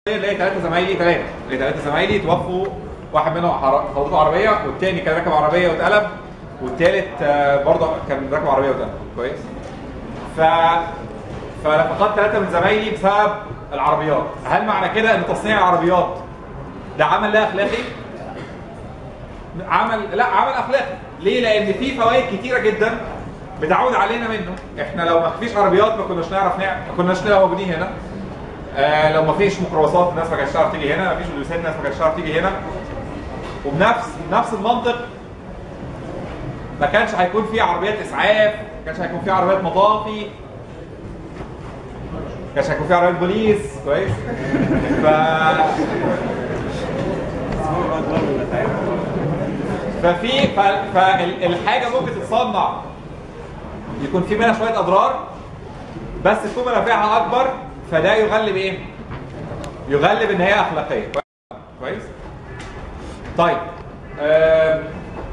لقيت ثلاثه زمايلي ثلاثه لقيت ثلاثه زمايلي توفوا واحد منهم حر- خبطته عربيه والتاني كان راكب عربيه واتقلب والتالت آه، برضه كان راكب عربيه واتقلب كويس ف فانا فقدت ثلاثه من زمايلي بسبب العربيات هل معنى كده ان تصنيع العربيات ده عمل لا اخلاقي عمل لا عمل اخلاقي ليه لان في فوائد كتيره جدا بتعود علينا منه احنا لو ما فيش عربيات ما كناش نعرف نعمل ما كناش نبقى موجودين هنا آه لو ما فيش ميكروباصات الناس ما كانتش تعرف تيجي هنا ما فيش اتوبيسات الناس ما كانتش تعرف تيجي هنا وبنفس بنفس المنطق ما كانش هيكون في عربيات اسعاف ما كانش هيكون في عربيات مطافي ما كانش هيكون في عربيات بوليس كويس ف ففي ف- فالحاجه ممكن تتصنع يكون في منها شويه اضرار بس تكون منافعها اكبر فده يغلب ايه؟ يغلب ان هي اخلاقيه كويس؟ طيب آم.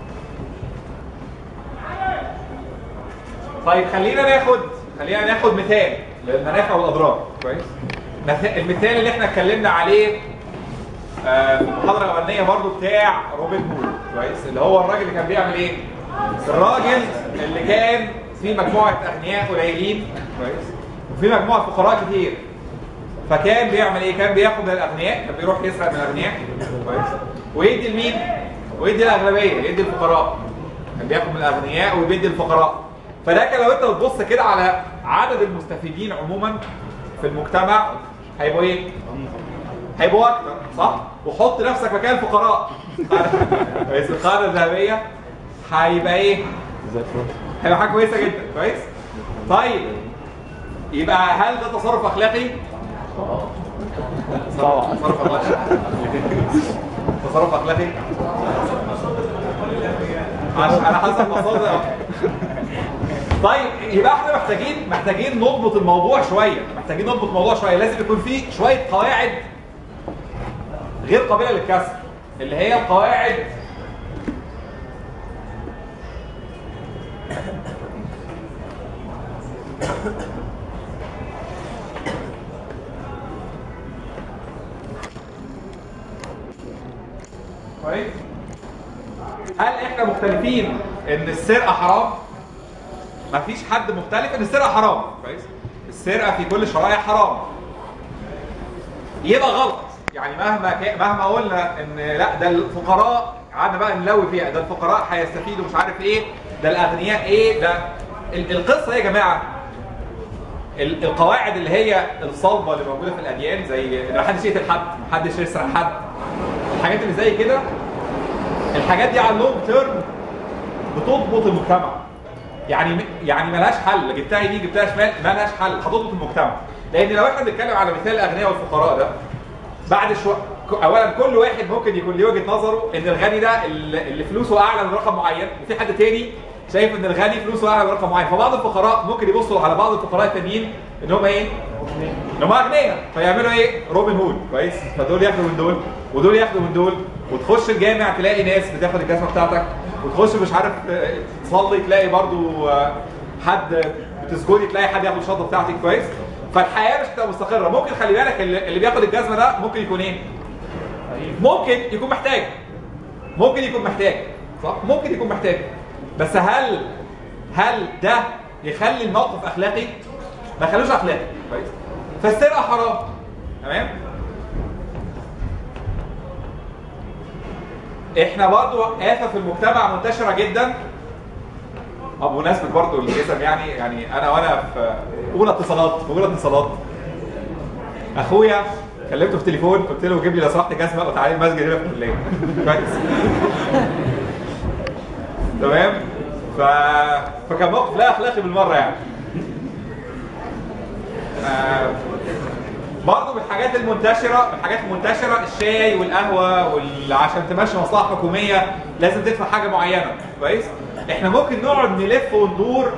طيب خلينا ناخد خلينا ناخد مثال للمنافع والاضرار كويس؟ مث- المثال اللي احنا اتكلمنا عليه آه، في المحاضره الاولانيه برضو بتاع روبن هود كويس اللي هو الراجل اللي كان بيعمل ايه؟ الراجل اللي كان في مجموعه اغنياء قليلين كويس وفي مجموعه فقراء كتير فكان بيعمل ايه؟ كان بياخد من الاغنياء كان بيروح يسرق من الاغنياء كويس ويدي لمين؟ ويدي الاغلبيه يدي الفقراء كان بياخد من الاغنياء وبيدي الفقراء فده كان لو انت بتبص كده على عدد المستفيدين عموما في المجتمع هيبقوا ايه؟ هيبقوا اكتر صح؟ وحط نفسك مكان الفقراء كويس القاعده الذهبيه هيبقى ايه؟ زي الفل هيبقى حاجه كويسه جدا كويس؟ طيب يبقى هل ده تصرف اخلاقي؟ طبعا تصرف اخلاقي تصرف اخلاقي عشان على حسب مصادر طيب يبقى احنا محتاجين محتاجين نضبط الموضوع شويه محتاجين نضبط الموضوع شويه لازم يكون في شويه قواعد غير قابله للكسر اللي هي القواعد كويس هل احنا مختلفين ان السرقه حرام مفيش حد مختلف ان السرقه حرام كويس السرقه في كل الشرائع حرام يبقى غلط يعني مهما كان مهما قلنا ان لا ده الفقراء قعدنا بقى نلوي فيها ده الفقراء هيستفيدوا مش عارف ايه ده الاغنياء ايه ده ال- القصه يا جماعه ال- القواعد اللي هي الصلبه اللي موجوده في الاديان زي ان محدش يقتل حد محدش يسرق حد الحاجات اللي زي كده الحاجات دي على اللونج تيرم بتضبط المجتمع يعني يعني ملهاش حل جبتها يمين جبتها شمال ملهاش حل هتضبط المجتمع لان لو احنا بنتكلم على مثال الاغنياء والفقراء ده بعد شويه اولا كل واحد ممكن يكون ليه وجهه نظره ان الغني ده اللي اللي فلوسه اعلى من رقم معين وفي حد تاني شايف ان الغني فلوسه اعلى من رقم معين فبعض الفقراء ممكن يبصوا على بعض الفقراء التانيين ان هم ايه؟ ان هم اغنياء فيعملوا ايه؟ روبن هود كويس فدول ياخدوا من دول ودول ياخدوا من دول وتخش الجامع تلاقي ناس بتاخد الجزمه بتاعتك وتخش مش عارف آه، تصلي تلاقي برضو آه، حد بتسجدي تلاقي حد ياخد الشنطه بتاعتك كويس فالحياه مش هتبقى مستقره ممكن خلي بالك اللي اللي بياخد الجزمه ده ممكن يكون ايه؟ ممكن يكون محتاج ممكن يكون محتاج صح ممكن يكون محتاج بس هل هل ده يخلي الموقف اخلاقي ما يخلوش اخلاقي كويس فالسرقه حرام تمام احنا برضو آفة في المجتمع منتشرة جدا اه بمناسبة برضو الجسم يعني يعني انا وانا في اولى اتصالات في اولى اتصالات اخويا كلمته في التليفون قلت له جيب لي لو سمحت جزمه وتعالى المسجد هنا في الكليه كويس تمام ف... فكان موقف لا اخلاقي بالمره يعني آه... برضه من الحاجات المنتشره من الحاجات المنتشره الشاي والقهوه وال... عشان تمشي مصلحه حكوميه لازم تدفع حاجه معينه كويس احنا ممكن نقعد نلف وندور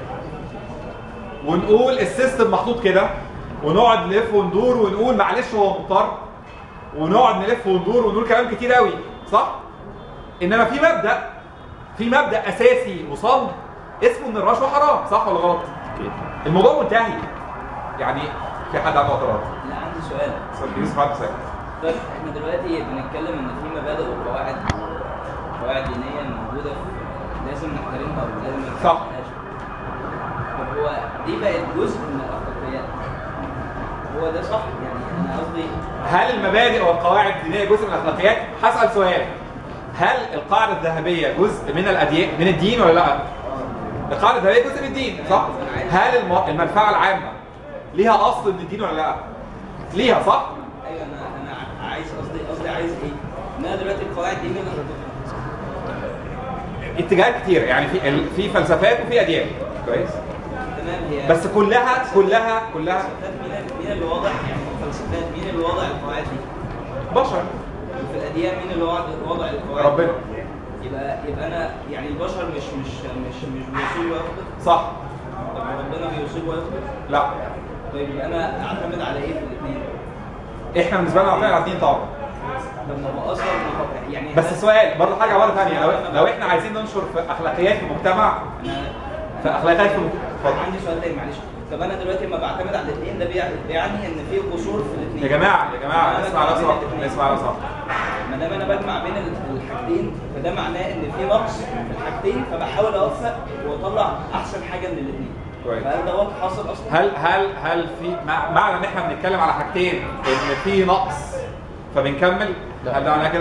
ونقول السيستم محطوط كده ونقعد نلف وندور ونقول معلش هو مضطر ونقعد نلف وندور ونقول كلام كتير قوي صح؟ انما في مبدا في مبدا اساسي وصلب اسمه ان الرشوه حرام صح ولا غلط؟ اكيد الموضوع منتهي يعني في حد عنده اعتراض لا عندي سؤال استاذ يوسف عبد السلام طيب احنا دلوقتي بنتكلم ان في مبادئ وقواعد قواعد دينيه موجوده في لازم نحترمها ولازم ما صح. نحترمهاش. طب هو دي بقت جزء من الاخلاقيات هو ده صح يعني انا قصدي هل المبادئ والقواعد الدينيه جزء من الاخلاقيات؟ هسال سؤال هل القاعده الذهبيه جزء من الاديان من الدين ولا لا؟ القاعده الذهبيه جزء من الدين صح؟ هل الم- المنفعه العامه ليها اصل من الدين ولا لا؟ ليها صح؟ ايوه انا انا عايز قصدي قصدي عايز ايه؟ ان انا دلوقتي القواعد دي مين اللي حاططها؟ اتجاهات كتير يعني في ال- في فلسفات وفي اديان كويس؟ تمام هي بس كلها كلها كلها الفلسفات مين مين اللي واضح يعني الفلسفات مين اللي وضع القواعد دي؟ بشر وفي الاديان مين اللي وضع وضع القواعد؟ ربنا يبقى يبقى انا يعني البشر مش مش مش مش بيصيب ويخطئ صح طب ما ربنا بيصيب ويخطئ لا طيب يبقى انا اعتمد على ايه في الاثنين؟ احنا بالنسبه لنا عارفين على الدين طبعا طب ما هو اصلا ما هو- يعني بس السؤال برضه حاجه مره ثانيه لو, لو احنا عايزين ننشر في اخلاقيات في المجتمع انا في اخلاقيات في المجتمع اتفضل. عندي سؤال تاني معلش طب انا دلوقتي لما بعتمد على الاثنين ده بيع- بيعني ان في قصور في الاثنين يا جماعه يا جماعه اسمع على صح اسمع على صح ما دام انا بجمع بين الحاجتين فده معناه ان في نقص في الحاجتين فبحاول اوفق واطلع احسن حاجه من الاثنين كويس. فهل ده وقت حاصل اصلا؟ هل هل هل في مع- معنى ان احنا بنتكلم على حاجتين ان في نقص فبنكمل هل ده معناه كده؟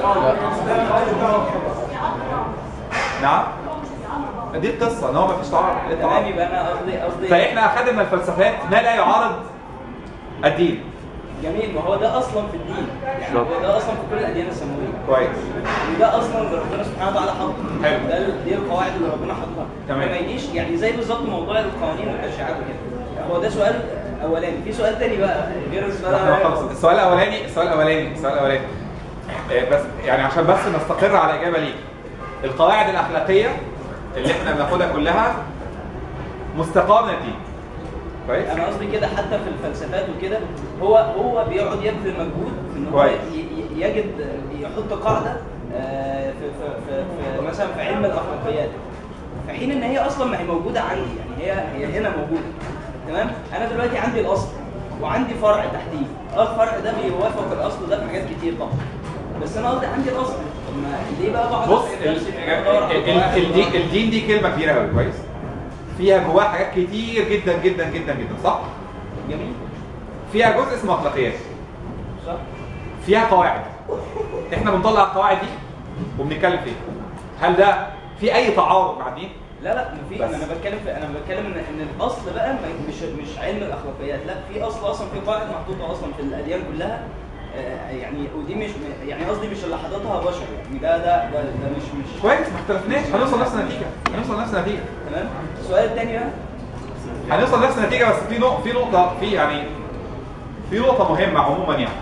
نعم دي القصه ان هو مفيش تعارض إيه تمام التعارض؟ يبقى انا قصدي قصدي فاحنا اخذنا من الفلسفات ما لا يعارض الدين جميل ما هو ده اصلا في الدين يعني هو ده اصلا في كل الاديان السماويه كويس وده اصلا اللي ربنا سبحانه وتعالى حطه حلو. ده ال- دي القواعد اللي ربنا حطها تمام. ما يجيش يعني زي بالظبط موضوع القوانين والتشريعات وكده هو ده سؤال اولاني في سؤال تاني بقى غير السؤال احنا الأولاني. خلص السؤال الاولاني السؤال الاولاني السؤال الاولاني آه، بس يعني عشان بس نستقر على اجابه ليه القواعد الاخلاقيه اللي احنا بناخدها كلها مستقاه من الدين كويس انا قصدي كده حتى في الفلسفات وكده هو هو بيقعد يبذل مجهود في ان هو كويس. ي- ي- يجد يحط قاعده آه، في, في, في, في مثلا في علم الاخلاقيات في حين ان هي اصلا ما هي موجوده عندي يعني هي هي هنا موجوده تمام انا دلوقتي عندي الاصل وعندي فرع تحتيه اه الفرع ده بيوافق الاصل ده في حاجات كتير طبعا بس انا قصدي عندي الاصل طب ما ليه بقى بقعد بص أسأل ال- نفسي ال- أدور على ال- قواعد الدين وقواعد؟ الدين دي كلمه كبيره قوي كويس فيها جواها حاجات كتير جدا جدا جدا جدا صح جميل فيها جزء اسمه اخلاقيات صح فيها قواعد احنا بنطلع القواعد دي وبنتكلم فيها هل ده في اي تعارض مع الدين لا لا ما في بس. انا بتكلم في انا بتكلم ان ان الاصل بقى ما- مش مش علم الاخلاقيات لا في اصل اصلا في قواعد محطوطه اصلا في الاديان كلها آه، يعني ودي مش يعني قصدي مش اللي حاططها بشر يعني ده ده ده, ده مش مش كويس ما اختلفناش هنوصل لنفس النتيجه هنوصل لنفس النتيجه تمام السؤال الثاني بقى هنوصل لنفس النتيجه بس في نقطه في نقطه في يعني في نقطه مهمه عموما يعني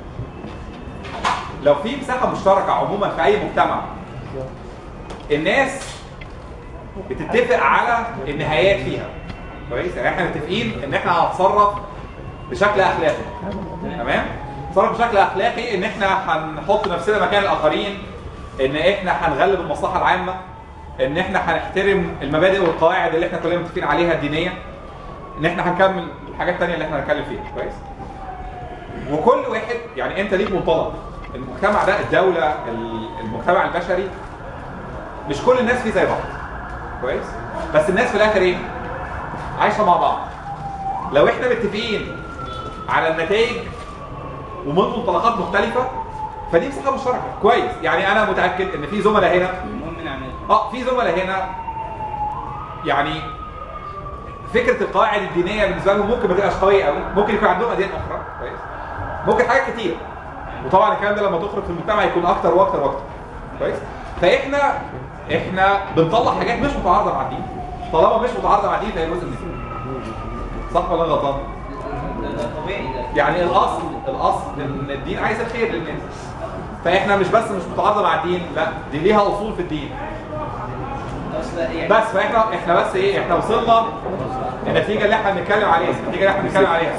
لو في مساحه مشتركه عموما في اي مجتمع الناس بتتفق على النهايات فيها كويس يعني احنا متفقين ان احنا هنتصرف بشكل اخلاقي تمام نتصرف بشكل اخلاقي ان احنا هنحط نفسنا مكان الاخرين ان احنا هنغلب المصلحه العامه ان احنا هنحترم المبادئ والقواعد اللي احنا كلنا متفقين عليها الدينيه ان احنا هنكمل الحاجات التانية اللي احنا هنتكلم فيها كويس وكل واحد يعني انت ليك منطلق المجتمع ده الدولة ال- المجتمع البشري مش كل الناس فيه زي بعض كويس بس الناس في الاخر ايه عايشة مع بعض لو احنا متفقين على النتائج ومن منطلقات مختلفة فدي مساحة مشتركة كويس يعني انا متأكد ان في زملاء هنا المهم نعملها اه في زملاء هنا يعني فكره القواعد الدينيه بالنسبه لهم ممكن ما تبقاش قويه قوي ممكن يكون عندهم اديان اخرى كويس ممكن حاجات كتير وطبعا الكلام ده لما تخرج في المجتمع يكون اكتر واكتر واكتر كويس فاحنا احنا بنطلع حاجات مش متعارضه مع الدين طالما مش متعارضه مع الدين فهي جزء من الدين صح ولا أنا غلطان ده, ده طبيعي ده يعني الاصل الاصل ان الدين عايز الخير للناس فاحنا مش بس مش متعارضه مع الدين لا دي ليها اصول في الدين اصل يعني بس فاحنا احنا بس ايه احنا وصلنا النتيجه اللي احنا بنتكلم عليها النتيجه اللي احنا بنتكلم عليها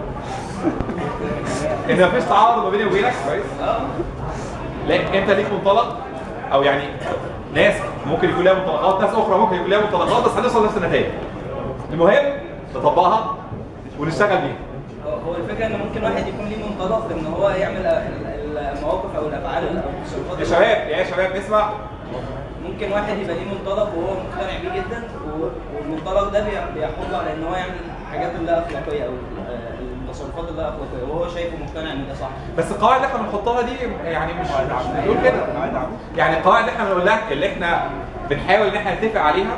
ان مفيش تعارض ما بيني وبينك كويس اه لا انت ليك منطلق او يعني ناس ممكن يكون لها منطلقات ناس اخرى ممكن يكون لها منطلقات بس هنوصل لنفس النتائج المهم نطبقها ونشتغل بيها هو هو الفكره ان ممكن واحد يكون ليه منطلق ان هو يعمل ال- المواقف او الافعال او التصرفات يا شباب يا شباب نسمع ممكن واحد يبقى ليه منطلق وهو مقتنع بيه جدا و- والمنطلق ده بي- بيحض على ان هو يعمل حاجات لا اخلاقيه او آه، التصرفات اللا اخلاقيه وهو شايفه مقتنع ان ده صح بس القواعد اللي احنا بنحطها دي يعني مش مش بنقول كده يعني القواعد اللي احنا بنقولها اللي احنا بنحاول ان احنا نتفق عليها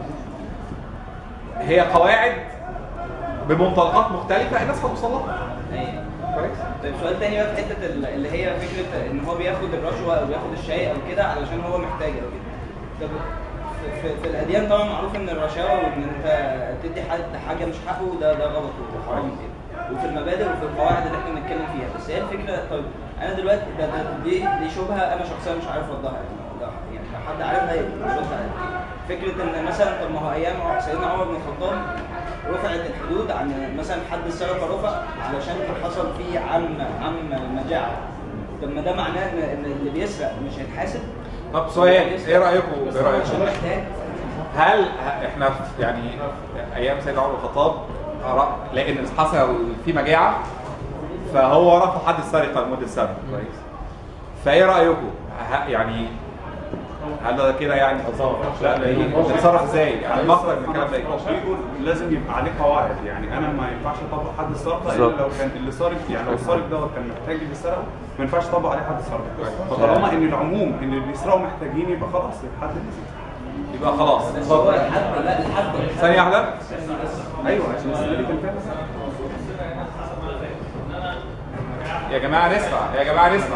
هي قواعد بمنطلقات مختلفه الناس هتوصل لها أيوة. كويس طيب سؤال تاني بقى في حته ال- اللي هي فكره ان هو بياخد الرشوه او بياخد الشاي او كده علشان هو محتاج او كده طب في, في, في الاديان طبعا معروف ان الرشاوى وان انت تدي حد حاجه مش حقه ده ده غلط وحرام كده وفي المبادئ وفي القواعد اللي احنا بنتكلم فيها بس هي الفكره طيب انا دلوقتي ده, ده دي دي شبهه انا شخصيا مش عارف ارضها لو يعني لو حد عارفها يرد عليها فكره ان مثلا طب ما هو ايام سيدنا عمر بن الخطاب رفعت الحدود عن مثلا حد السرقه رفع علشان كان حصل فيه عم عم مجاعه طب ما ده معناه ان إن اللي بيسرق مش هيتحاسب طب سؤال ايه رايكم ايه رايكم عشان محتاج هل ه- احنا في- يعني ايام سيدنا عمر بن الخطاب أرى- لان حصل في مجاعه فهو رفع حد السرقه لمده سنه كويس فايه رايكم ه- يعني هل ده كده يعني لا ده ايه نتصرف ازاي يعني المخرج من الكلام ده ايه بيقول لازم يبقى عليه قواعد يعني انا ما ينفعش اطبق حد السرقه الا بالظبط. لو كان اللي سارق يعني لو السارق دوت كان محتاج اللي سرقه ما ينفعش اطبق عليه حد السرقه فطالما ان العموم ان اللي بيسرقوا محتاجين يبقى خلاص الحد لازم يبقى خلاص بس هو الحد لا الحد ثانيه واحده ايوه عشان السلالي كان فيها يا جماعه نسمع يا جماعه نسمع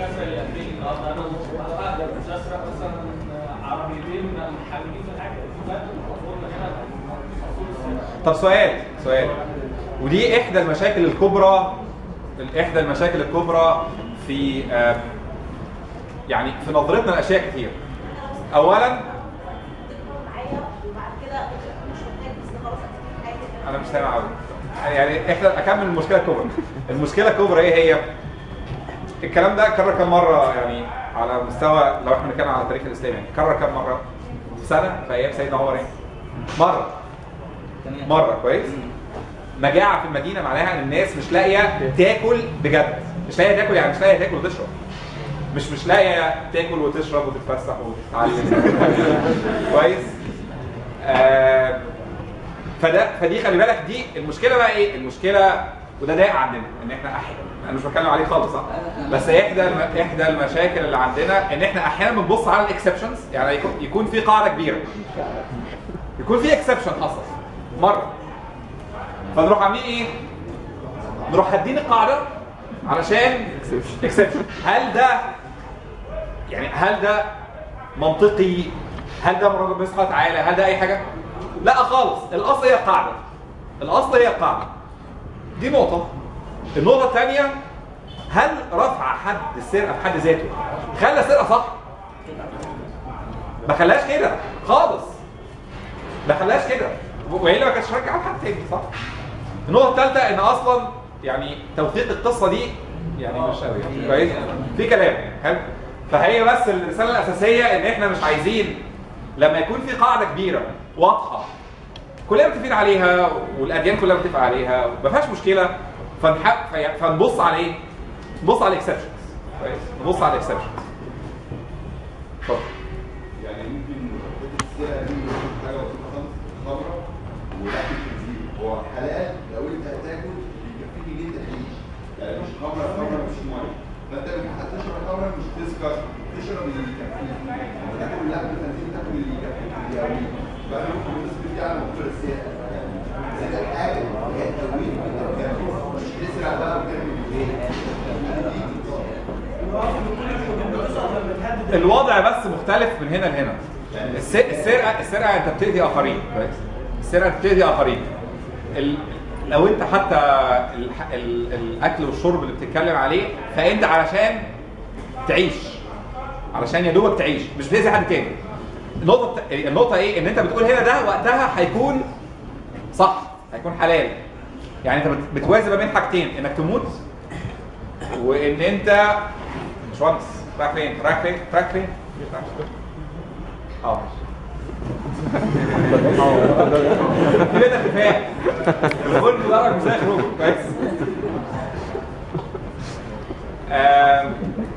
طب سؤال سؤال ودي احدى المشاكل الكبرى احدى المشاكل الكبرى في آه، يعني في نظرتنا لاشياء كتير اولا معايا وبعد كده مش محتاج بس خلاص أكتب حاجه انا مش سامع قوي يعني احنا اكمل المشكله الكبرى المشكله الكبرى ايه هي الكلام ده اتكرر كم مره يعني على مستوى لو احنا بنتكلم على التاريخ الاسلامي يعني اتكرر كم مره في سنه في ايام سيدنا عمر ايه مره تمام مره كويس مجاعه في المدينه معناها ان الناس مش لاقيه تاكل بجد مش لاقيه تاكل يعني مش لاقيه تاكل وتشرب مش مش لاقيه تاكل وتشرب وتتفسح وتتعلم كويس آه فده فدي خلي بالك دي المشكله بقى ايه المشكله وده ضايق عندنا ان احنا احيانا انا مش بتكلم عليه خالص صح بس احدى الم... احدى المشاكل اللي عندنا ان احنا احيانا بنبص على الاكسبشنز يعني يكون, يكون في قاعده كبيره يكون في اكسبشن حصل مره فنروح عاملين ايه نروح هادين القاعده علشان اكسبشن هل ده يعني هل ده منطقي هل ده من ربنا سبحانه وتعالى هل ده اي حاجه لا خالص الاصل هي القاعده الاصل هي القاعده دي نقطه النقطه الثانيه هل رفع حد السرقه في حد ذاته خلى السرقه صح ما خلاش كده خالص ما خلاش كده والا ما كانش رجع حد تاني صح النقطه الثالثه ان اصلا يعني توثيق القصه دي يعني مش قوي يعني كويس في كلام يعني حلو فهي بس الرساله الاساسيه ان احنا مش عايزين لما يكون في قاعده كبيره واضحه كلنا متفقين عليها والاديان كلها متفقه عليها ما فيهاش مشكله فنح... في- فنبص على ايه؟ نبص على الاكسبشنز كويس نبص على الاكسبشنز اتفضل يعني ممكن السلعه دي حاجه بسيطه خالص خمره والاكل كتير هو حلال لو انت هتاكل يكفيك ان انت تعيش يعني مش خمره خمره مش ميه فانت لما هتشرب الخمره مش تسكر تشرب اللي يكفيك تاكل الاكل الخنزير تاكل اللي يكفيك اللي يقويك فانا ممكن النسبه دي على موضوع السياسه يعني زي الحاجه اللي هي التمويل انت بتعمل مش تسرع بقى وتعمل ايه الوضع بس مختلف من هنا لهنا الس- السرقه السرقه انت بتأذي اخرين كويس السرقه انت بتأذي اخرين ال... لو انت حتى ال... ال... الاكل والشرب اللي بتتكلم عليه فانت علشان تعيش علشان يا دوبك تعيش مش بتأذي حد تاني النقطه الت- النقطه ايه ان انت بتقول هنا ده وقتها هيكون صح هيكون حلال يعني انت بت- بتوازن ما بين حاجتين انك تموت وان انت باشمهندس رايح فين؟ رايح فين؟ رايح فين؟ اه ماشي في بيت اتفاق الغل درج مش هيخرج كويس آم،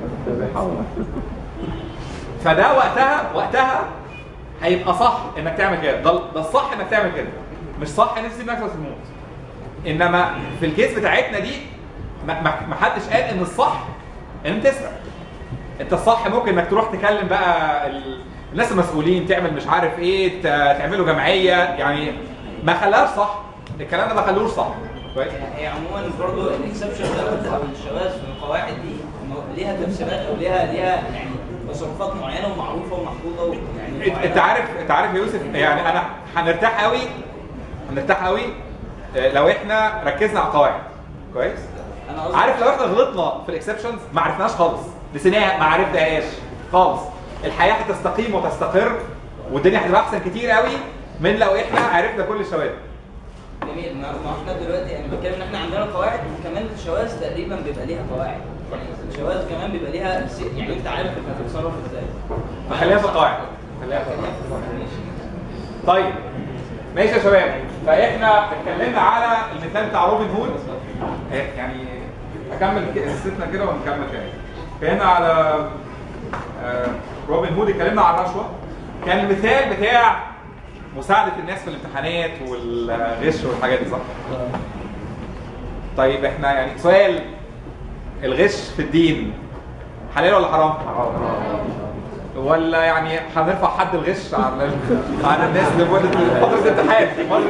فده وقتها وقتها هيبقى صح انك تعمل كده ده ده الصح انك تعمل كده مش صح ان تسيب نفسك تموت انما في الكيس بتاعتنا دي ما ما- ما حدش قال ان الصح ان انت تسرق انت الصح ممكن انك تروح تكلم بقى ال... الناس المسؤولين تعمل مش عارف ايه ت- تعملوا جمعيه يعني ما خلاش صح الكلام ده ما خلوش صح كويس هي عموما برضه الاكسبشن دوت او الشواذ في القواعد دي م- ليها تفسيرات او ليها ليها يعني تصرفات معينه ومعروفه ومحفوظه يعني انت انت عارف انت عارف يا يوسف يعني انا هنرتاح قوي هنرتاح قوي اه، لو احنا ركزنا على القواعد كويس انا قصدي عارف لو احنا غلطنا في الاكسبشنز ما عرفناش خالص نسيناها ما عرفناهاش خالص الحياه هتستقيم وتستقر والدنيا هتبقى احسن كتير قوي من لو احنا عرفنا كل الشواذ جميل ما ما احنا دلوقتي يعني بتكلم ان احنا عندنا قواعد وكمان الشواذ تقريبا بيبقى ليها قواعد يعني الشواذ كمان بيبقى ليها س- يعني انت عارف انت هتتصرف ازاي فخليها في القواعد خليها في القواعد ماشي. طيب ماشي يا شباب فاحنا اتكلمنا على المثال بتاع روبن هود اه، يعني اكمل ك- قصتنا كده ونكمل تاني اتكلمنا على اه، روبن هود اتكلمنا على الرشوه كان المثال بتاع مساعدة الناس في الامتحانات والغش والحاجات دي صح؟ طيب احنا يعني سؤال الغش في الدين حلال ولا حرام؟ ولا يعني هنرفع حد الغش على على الناس اللي لمده فتره الامتحان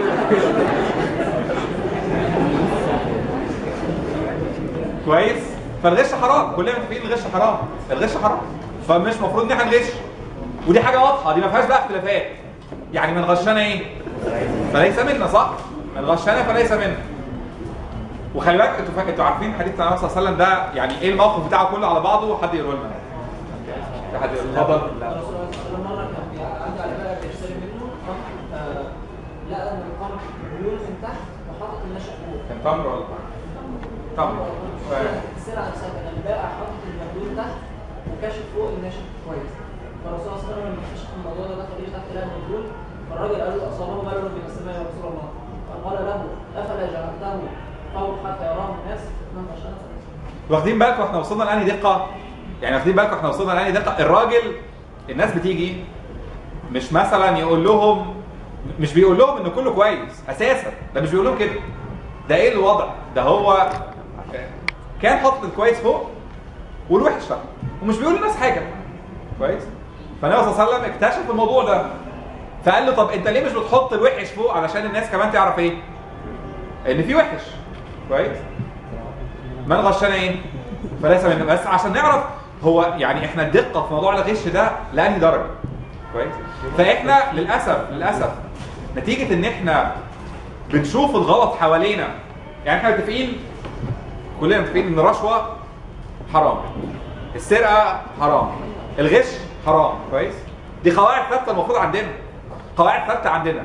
كويس فالغش حرام كلنا متفقين الغش حرام الغش حرام فمش المفروض ان احنا نغش ودي حاجه واضحه دي ما فيهاش بقى اختلافات يعني من غشنا ايه فليس منا صح من غشنا فليس منا وخلي بالك انتوا فا- انتوا عارفين حديث النبي صلى الله عليه وسلم ده يعني ايه الموقف بتاعه كله على بعضه حد يقول لنا في حد يقول اتفضل الرسول صلى الله عليه وسلم مره كان بيعدي على بلد بيشتري منه راح آه، لقى ان القمح مليون من تحت وحاطط النشا فوق كان تمر ولا تمر السلعه نفسها كان البائع حاطط المبلول تحت وكاشف فوق النشا كويس فالرسول صلى الله عليه وسلم لما اكتشف الموضوع ده دخل ايه تحت لقى المبلول فالراجل قال له اصابه بلل من السماء يا رسول الله فقال له افلا جعلته فوق حتى يراه الناس من غشنا واخدين بالكم احنا وصلنا لانهي دقه يعني واخدين بالكم احنا وصلنا لانهي دقه الراجل الناس بتيجي مش مثلا يقول لهم مش بيقول لهم ان كله كويس اساسا ده مش بيقول لهم كده ده ايه الوضع ده هو كان حاطط الكويس فوق والوحش تحت ومش بيقول للناس حاجه كويس فالنبي صلى الله عليه وسلم اكتشف الموضوع ده فقال له طب انت ليه مش بتحط الوحش فوق علشان الناس كمان تعرف ايه ان في وحش كويس من غشنا ايه فليس منا بس عشان نعرف هو يعني احنا الدقه في موضوع الغش ده لانهي درجه كويس فاحنا للاسف للاسف نتيجه ان احنا بنشوف الغلط حوالينا يعني احنا متفقين كلنا متفقين ان الرشوه حرام السرقه حرام الغش حرام كويس دي قواعد ثابته المفروض عندنا قواعد ثابته عندنا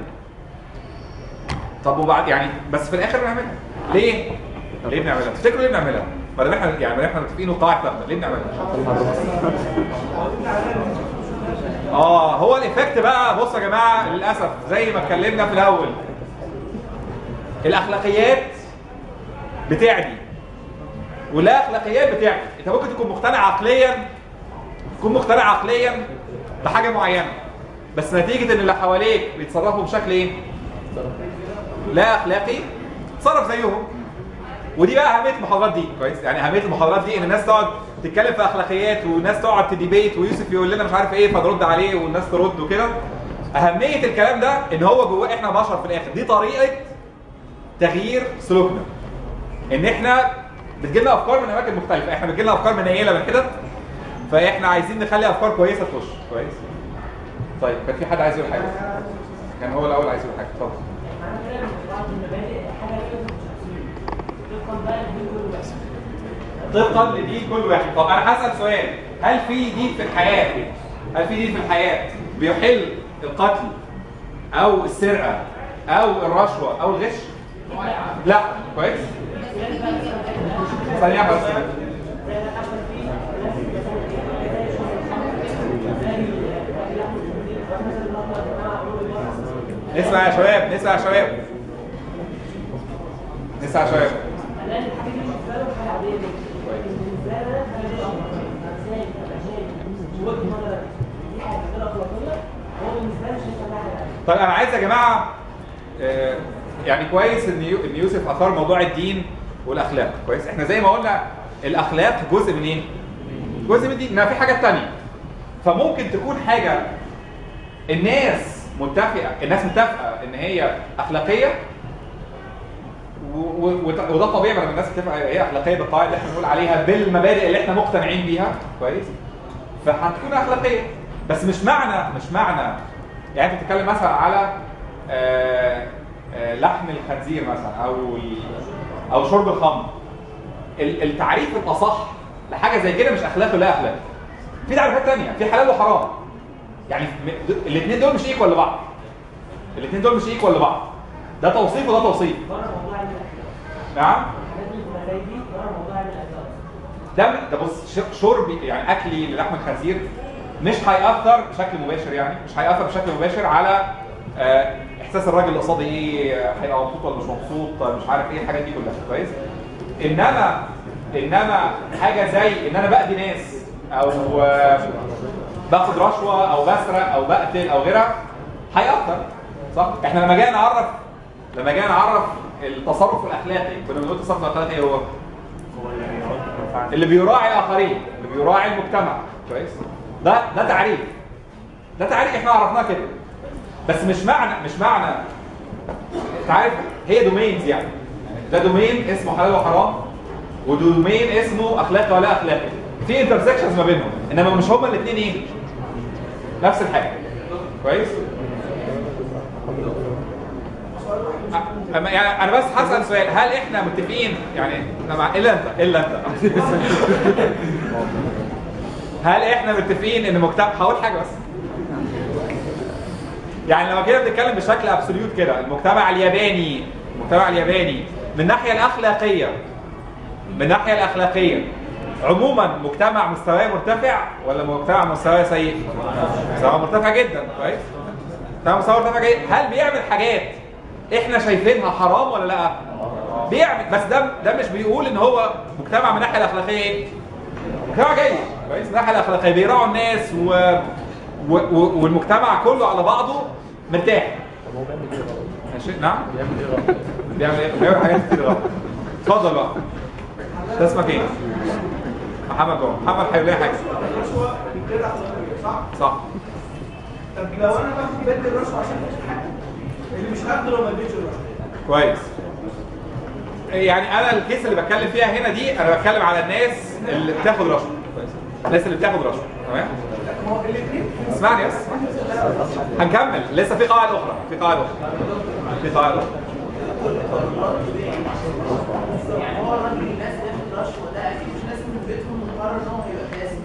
طب وبعد يعني بس في الاخر بنعملها ليه؟ ليه بنعملها؟ تفتكروا ليه بنعملها؟ ما دام احنا يعني ما دام احنا متفقين وقواعد ثابته ليه بنعملها؟ اه هو الايفكت بقى بصوا يا جماعه للاسف زي ما اتكلمنا في الاول الاخلاقيات بتعدي ولا اخلاقيات بتعدي انت ممكن تكون مقتنع عقليا تكون مقتنع عقليا بحاجه معينه بس نتيجه ان اللي حواليك بيتصرفوا بشكل ايه؟ لا اخلاقي تصرف زيهم ودي بقى اهميه المحاضرات دي كويس يعني اهميه المحاضرات دي ان الناس تقعد تتكلم في اخلاقيات والناس تقعد تديبيت ويوسف يقول لنا مش عارف ايه فنرد عليه والناس ترد وكده اهميه الكلام ده ان هو جواه احنا بشر في الاخر دي طريقه تغيير سلوكنا ان احنا بتجيلنا افكار من اماكن مختلفه احنا بتجيلنا افكار منيله من كده فاحنا عايزين نخلي افكار كويسه تخش كويس طيب كان في حد عايز يقول حاجه كان هو الاول عايز يقول حاجه اتفضل طبقا لدين كل واحد طب انا هسال سؤال هل في دين في الحياه هل في دين في الحياه بيحل القتل او السرقه او الرشوه او الغش لا كويس ثانيه بس نسمع يا شباب نسمع يا شباب نسمع يا شباب لان الحاجه دي بالنسبه له حاجه عاديه جدا بالنسبه له حاجه دي امر ازاي ازاي وجهه نظرك دي حاجه غير اخلاقيه هو بالنسبه له شايفها انها حاجه عاديه طيب انا عايز يا جماعه آه، يعني كويس ان يو- ان يوسف اثار موضوع الدين والاخلاق كويس احنا زي ما قلنا الاخلاق جزء من ايه جزء من الدين انما في حاجات تانية فممكن تكون حاجه الناس متفقه الناس متفقه ان هي اخلاقيه و- و- وت- وده طبيعي لما الناس تتفق هي اخلاقيه بالقواعد اللي احنا بنقول عليها بالمبادئ اللي احنا مقتنعين بيها كويس فهتكون اخلاقيه بس مش معنى مش معنى يعني انت بتتكلم مثلا على آه، آه، لحم الخنزير مثلا او ال- او شرب الخمر ال- التعريف الاصح لحاجه زي كده مش اخلاقي ولا اخلاقي في تعريفات تانية في حلال وحرام يعني الاثنين دول مش ايكوال لبعض الاثنين دول مش ايكوال لبعض ده توصيف وده توصيف بره موضوع علم الاخلاق نعم الحاجات اللي بتبقى زي دي بره موضوع علم الاخلاق ده ده بص ش- شربي يعني اكلي للحم الخنزير مش هيأثر بشكل مباشر يعني مش هيأثر بشكل مباشر على آه، احساس الراجل اللي قصادي ايه آه، هيبقى مبسوط ولا مش مبسوط آه، مش عارف ايه الحاجات دي كلها كويس انما انما حاجه زي ان انا باذي ناس او آه، باخد رشوه او بسرق او بقتل او غيرها هيأثر صح احنا لما جينا نعرف لما جينا نعرف التصرف الاخلاقي كنا بنقول التصرف الاخلاقي ايه هو اللي بيراعي الاخرين اللي بيراعي المجتمع كويس ده ده تعريف ده تعريف احنا عرفناه كده بس مش معنى مش معنى انت عارف هي دومينز يعني ده دومين اسمه حلال وحرام ودومين اسمه اخلاقي ولا اخلاقي في انترسكشنز ما بينهم انما مش هما الاثنين ايه نفس الحاجه كويس أ- أما يعني انا بس هسال سؤال هل احنا متفقين يعني أنا مع الا انت الا انت هل احنا متفقين ان مجتمع هقول حاجه بس يعني لما كده بنتكلم بشكل ابسوليوت كده المجتمع الياباني المجتمع الياباني من الناحيه الاخلاقيه من الناحيه الاخلاقيه عموما مجتمع مستواه مرتفع ولا مجتمع مستواه سيء؟ مستواه مرتفع جدا كويس؟ مجتمع مستواه مرتفع جدا هل بيعمل حاجات احنا شايفينها حرام ولا لا؟ بيعمل بس ده ده مش بيقول ان هو مجتمع من الناحيه الاخلاقيه ايه؟ مجتمع جيد كويس من الناحيه الاخلاقيه بيراعوا الناس و... و... و... والمجتمع كله على بعضه مرتاح ماشي نعم بيعمل ايه غلط؟ بيعمل ايه؟ بيعمل حاجات كتير غلط اتفضل بقى انت اسمك ايه؟ محمد جوه محمد هيقول لي حاجه الرشوه غير اخلاقيه صح؟ صح طب لو انا باخد بدي الرشوه عشان اشيل حاجه اللي مش هاخده لو ما اديتش الرشوه كويس يعني انا الكيس اللي بتكلم فيها هنا دي انا بتكلم على الناس اللي بتاخد رشوه الناس اللي بتاخد رشوه تمام ما هو الاثنين اسمعني بس هنكمل لسه في قواعد اخرى في قواعد اخرى في قواعد اخرى يعني هو الراجل الناس بياخد رشوه ده اكيد مش ناس من بيتهم مقرر ان هو هيبقى فاسد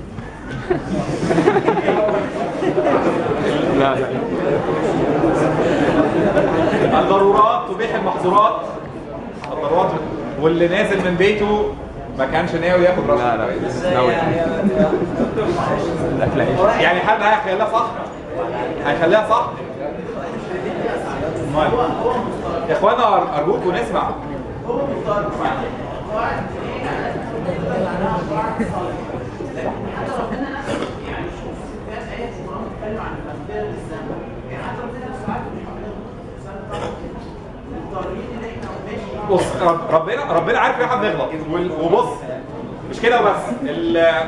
الضرورات تبيح المحظورات الضرورات واللي نازل من بيته ما كانش ناوي ياخد رشوه لا لا يعني حد هيخليها صح هيخليها صح أمال. يا اخوانا ارجوكم نسمع بص رب- ربنا ربنا عارف ان احنا بنغلط وال- وبص مش كده بس ال-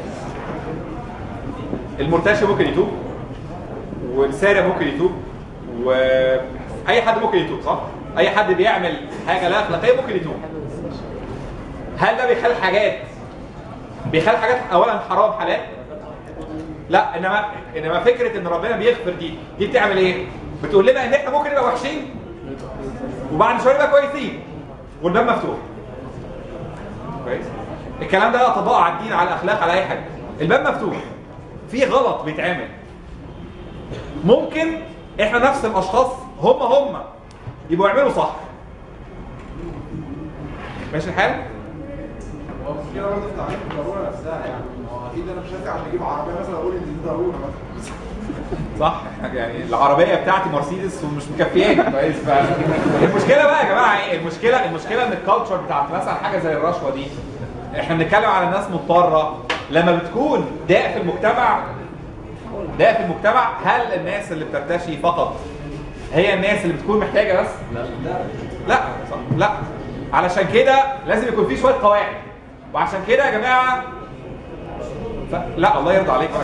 المرتشي ممكن يتوب والسارق ممكن يتوب واي حد ممكن يتوب صح؟ اي حد بيعمل حاجه لا اخلاقيه ممكن يتوب هل ده بيخلي حاجات بيخلي حاجات اولا حرام حلال؟ لا انما انما فكره ان ربنا بيغفر دي دي بتعمل ايه؟ بتقول لنا ان احنا ممكن نبقى وحشين وبعد شويه نبقى كويسين والباب مفتوح كويس الكلام ده لا تضاء على الدين على الاخلاق على اي حاجه الباب مفتوح في غلط بيتعمل ممكن احنا نفس الاشخاص هم هم يبقوا يعملوا صح ماشي الحال هو المشكله برضه في تعريف الضروره نفسها يعني ما هو اكيد انا مش هسعى عشان اجيب عربيه مثلا اقول ان دي ضروره مثلا صح يعني العربيه بتاعتي مرسيدس ومش مكفياني كويس المشكله بقى يا جماعه ايه المشكله المشكله ان الكالتشر بتاعت مثلا حاجه زي الرشوه دي احنا بنتكلم على ناس مضطره لما بتكون داء في المجتمع داء في المجتمع هل الناس اللي بترتشي فقط هي الناس اللي بتكون محتاجه بس؟ لا لا صح لا علشان كده لازم يكون في شويه قواعد وعشان كده يا جماعه ف... لا الله يرضى عليك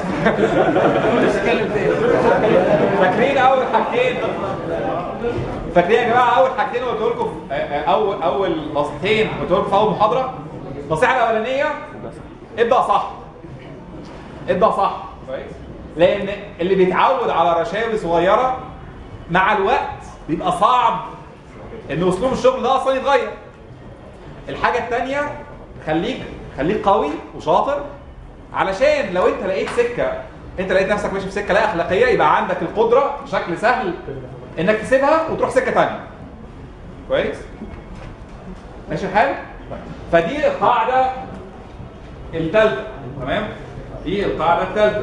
فاكرين اول حاجتين فاكرين يا جماعه اول حاجتين قلت لكم في- اول اول نصيحتين قلت لكم في اول محاضره النصيحه الاولانيه ابدا صح ابدا صح كويس لان اللي بيتعود على رشاوي صغيره مع الوقت بيبقى صعب ان اسلوب الشغل ده اصلا يتغير الحاجه الثانيه خليك خليك قوي وشاطر علشان لو انت لقيت سكه انت لقيت نفسك ماشي في سكه لا اخلاقيه يبقى عندك القدره بشكل سهل انك تسيبها وتروح سكه ثانيه كويس ماشي الحال فدي القاعده الثالثه تمام دي القاعده الثالثه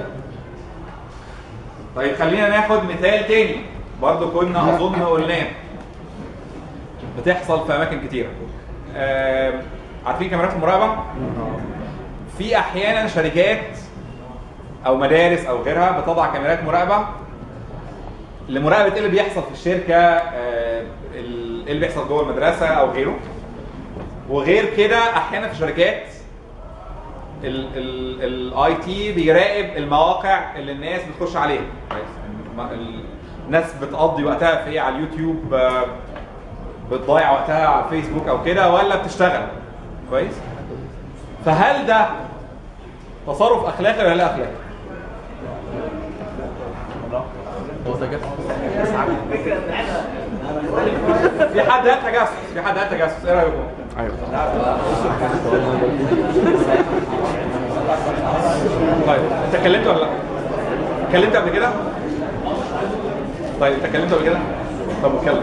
طيب خلينا ناخد مثال تاني برضو كنا اظن قلناه بتحصل في اماكن كتيره آه عارفين كاميرات المراقبه في احيانا شركات او مدارس او غيرها بتضع كاميرات مراقبه لمراقبه ايه اللي بيحصل في الشركه آه، ال- ايه اللي بيحصل جوه المدرسه او غيره وغير كده احيانا في شركات الاي تي بيراقب المواقع اللي الناس بتخش عليها كويس؟ الم- ال- الناس بتقضي وقتها في ايه على اليوتيوب آه، بتضيع وقتها على الفيسبوك او كده ولا بتشتغل كويس فهل ده تصرف اخلاقي ولا لا اخلاقي في حد قال تجسس في حد قال تجسس ايه رايكم طيب انت اتكلمت ولا لا اتكلمت قبل كده طيب انت اتكلمت قبل كده طب اتكلم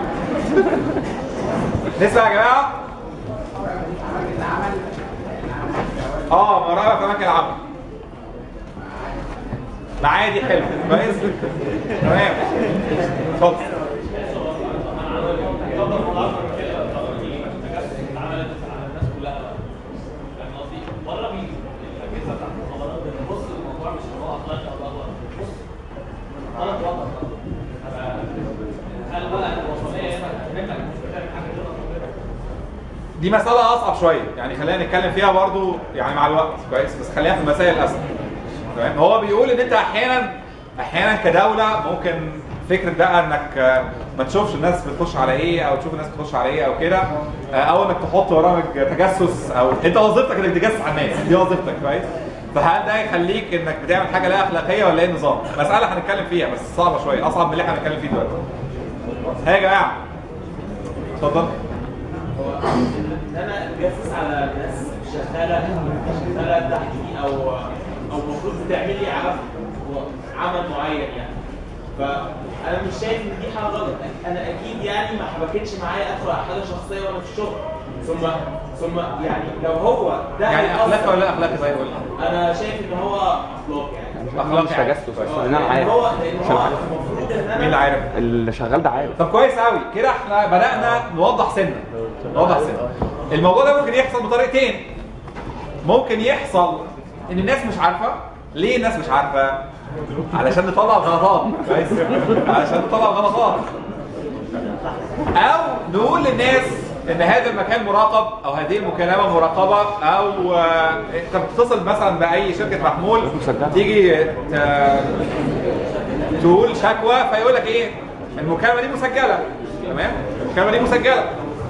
نسمع يا جماعه اه مراقبه في اماكن العمل معايا دي حلو كويس تمام اتفضل دي مسألة أصعب شوية يعني خلينا نتكلم فيها برضو يعني مع الوقت كويس بس خلينا في المسائل الأسهل تمام هو بيقول إن أنت أحيانا أحيانا كدولة ممكن فكرة بقى إنك آه، ما تشوفش الناس بتخش على إيه أو تشوف الناس بتخش على إيه أو كده آه، أو إنك تحط برامج تجسس أو أنت وظيفتك إنك تجسس على الناس دي وظيفتك كويس فهل ده يخليك إنك بتعمل حاجة لا أخلاقية ولا إيه النظام؟ مسألة هنتكلم فيها بس صعبة شوية أصعب من اللي إحنا هنتكلم فيه دلوقتي. ها يا جماعة اتفضل ان انا اتجسس على ناس شغاله شغاله تحتي او او المفروض بتعمل لي عمل عمل معين يعني فانا مش شايف ان دي حاجه غلط انا اكيد يعني ما حبكتش معايا ادخل على حاجه شخصيه وانا في الشغل ثم ثم يعني لو هو ده يعني هيأثر- أخلاقي ولا لا أخلاقي طيب ولا انا شايف ان هو اخلاق يعني أخلاقي مش يعني. تجسس آه، لان انا لأن عارف هو لان عشان هو عارف. المفروض ان انا مين اللي عارف؟ اللي شغال ده عارف طب كويس قوي كده احنا بدأنا نوضح سنة نوضح سنة الموضوع ده ممكن يحصل بطريقتين ممكن يحصل ان الناس مش عارفة ليه الناس مش عارفة علشان نطلع الغلطات كويس علشان نطلع الغلطات او نقول للناس ان هذا المكان مراقب او هذه المكالمه مراقبه او آه، انت بتتصل مثلا باي شركه محمول مسجلة. تيجي ت- تقول شكوى فيقول لك ايه المكالمه دي مسجله تمام المكالمه دي مسجله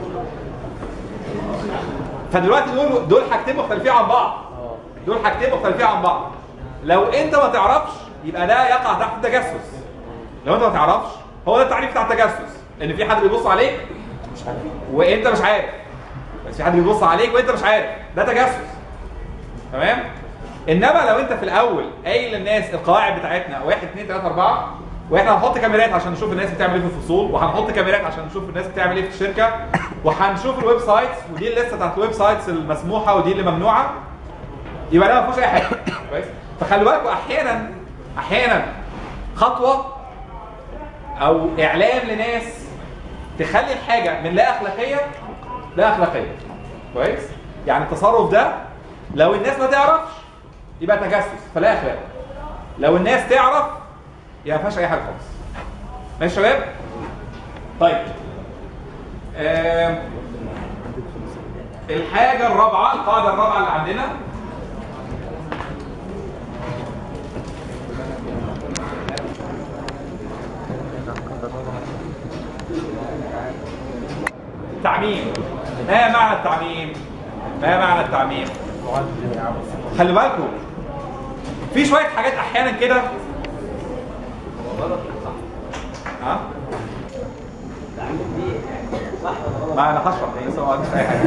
فدلوقتي دول دول حاجتين مختلفين عن بعض دول حاجتين مختلفين عن بعض لو انت ما تعرفش يبقى ده يقع تحت التجسس لو انت ما تعرفش هو ده التعريف بتاع التجسس ان في حد بيبص عليك وانت مش عارف بس في حد بيبص عليك وانت مش عارف ده تجسس تمام انما لو انت في الاول قايل للناس القواعد بتاعتنا 1 2 3 4 واحنا هنحط كاميرات عشان نشوف الناس بتعمل ايه في الفصول وهنحط كاميرات عشان نشوف الناس بتعمل ايه في الشركه وهنشوف الويب سايتس ودي الليسته بتاعت الويب سايتس المسموحه ودي اللي ممنوعه يبقى ده ما فيهوش اي حاجه كويس فخلي بالكوا احيانا احيانا خطوه او اعلام لناس تخلي الحاجه من لا اخلاقيه لا اخلاقيه كويس يعني التصرف ده لو الناس ما تعرفش يبقى تجسس فلا اخلاق لو الناس تعرف يبقى ما فيهاش اي حاجه خالص ماشي يا شباب طيب آم، الحاجه الرابعه القاعده الرابعه اللي عندنا التعميم ما معنى التعميم ما معنى التعميم خلي بالكم في شويه حاجات احيانا كده ها ما انا هشرح لسه ما قلتش اي حاجه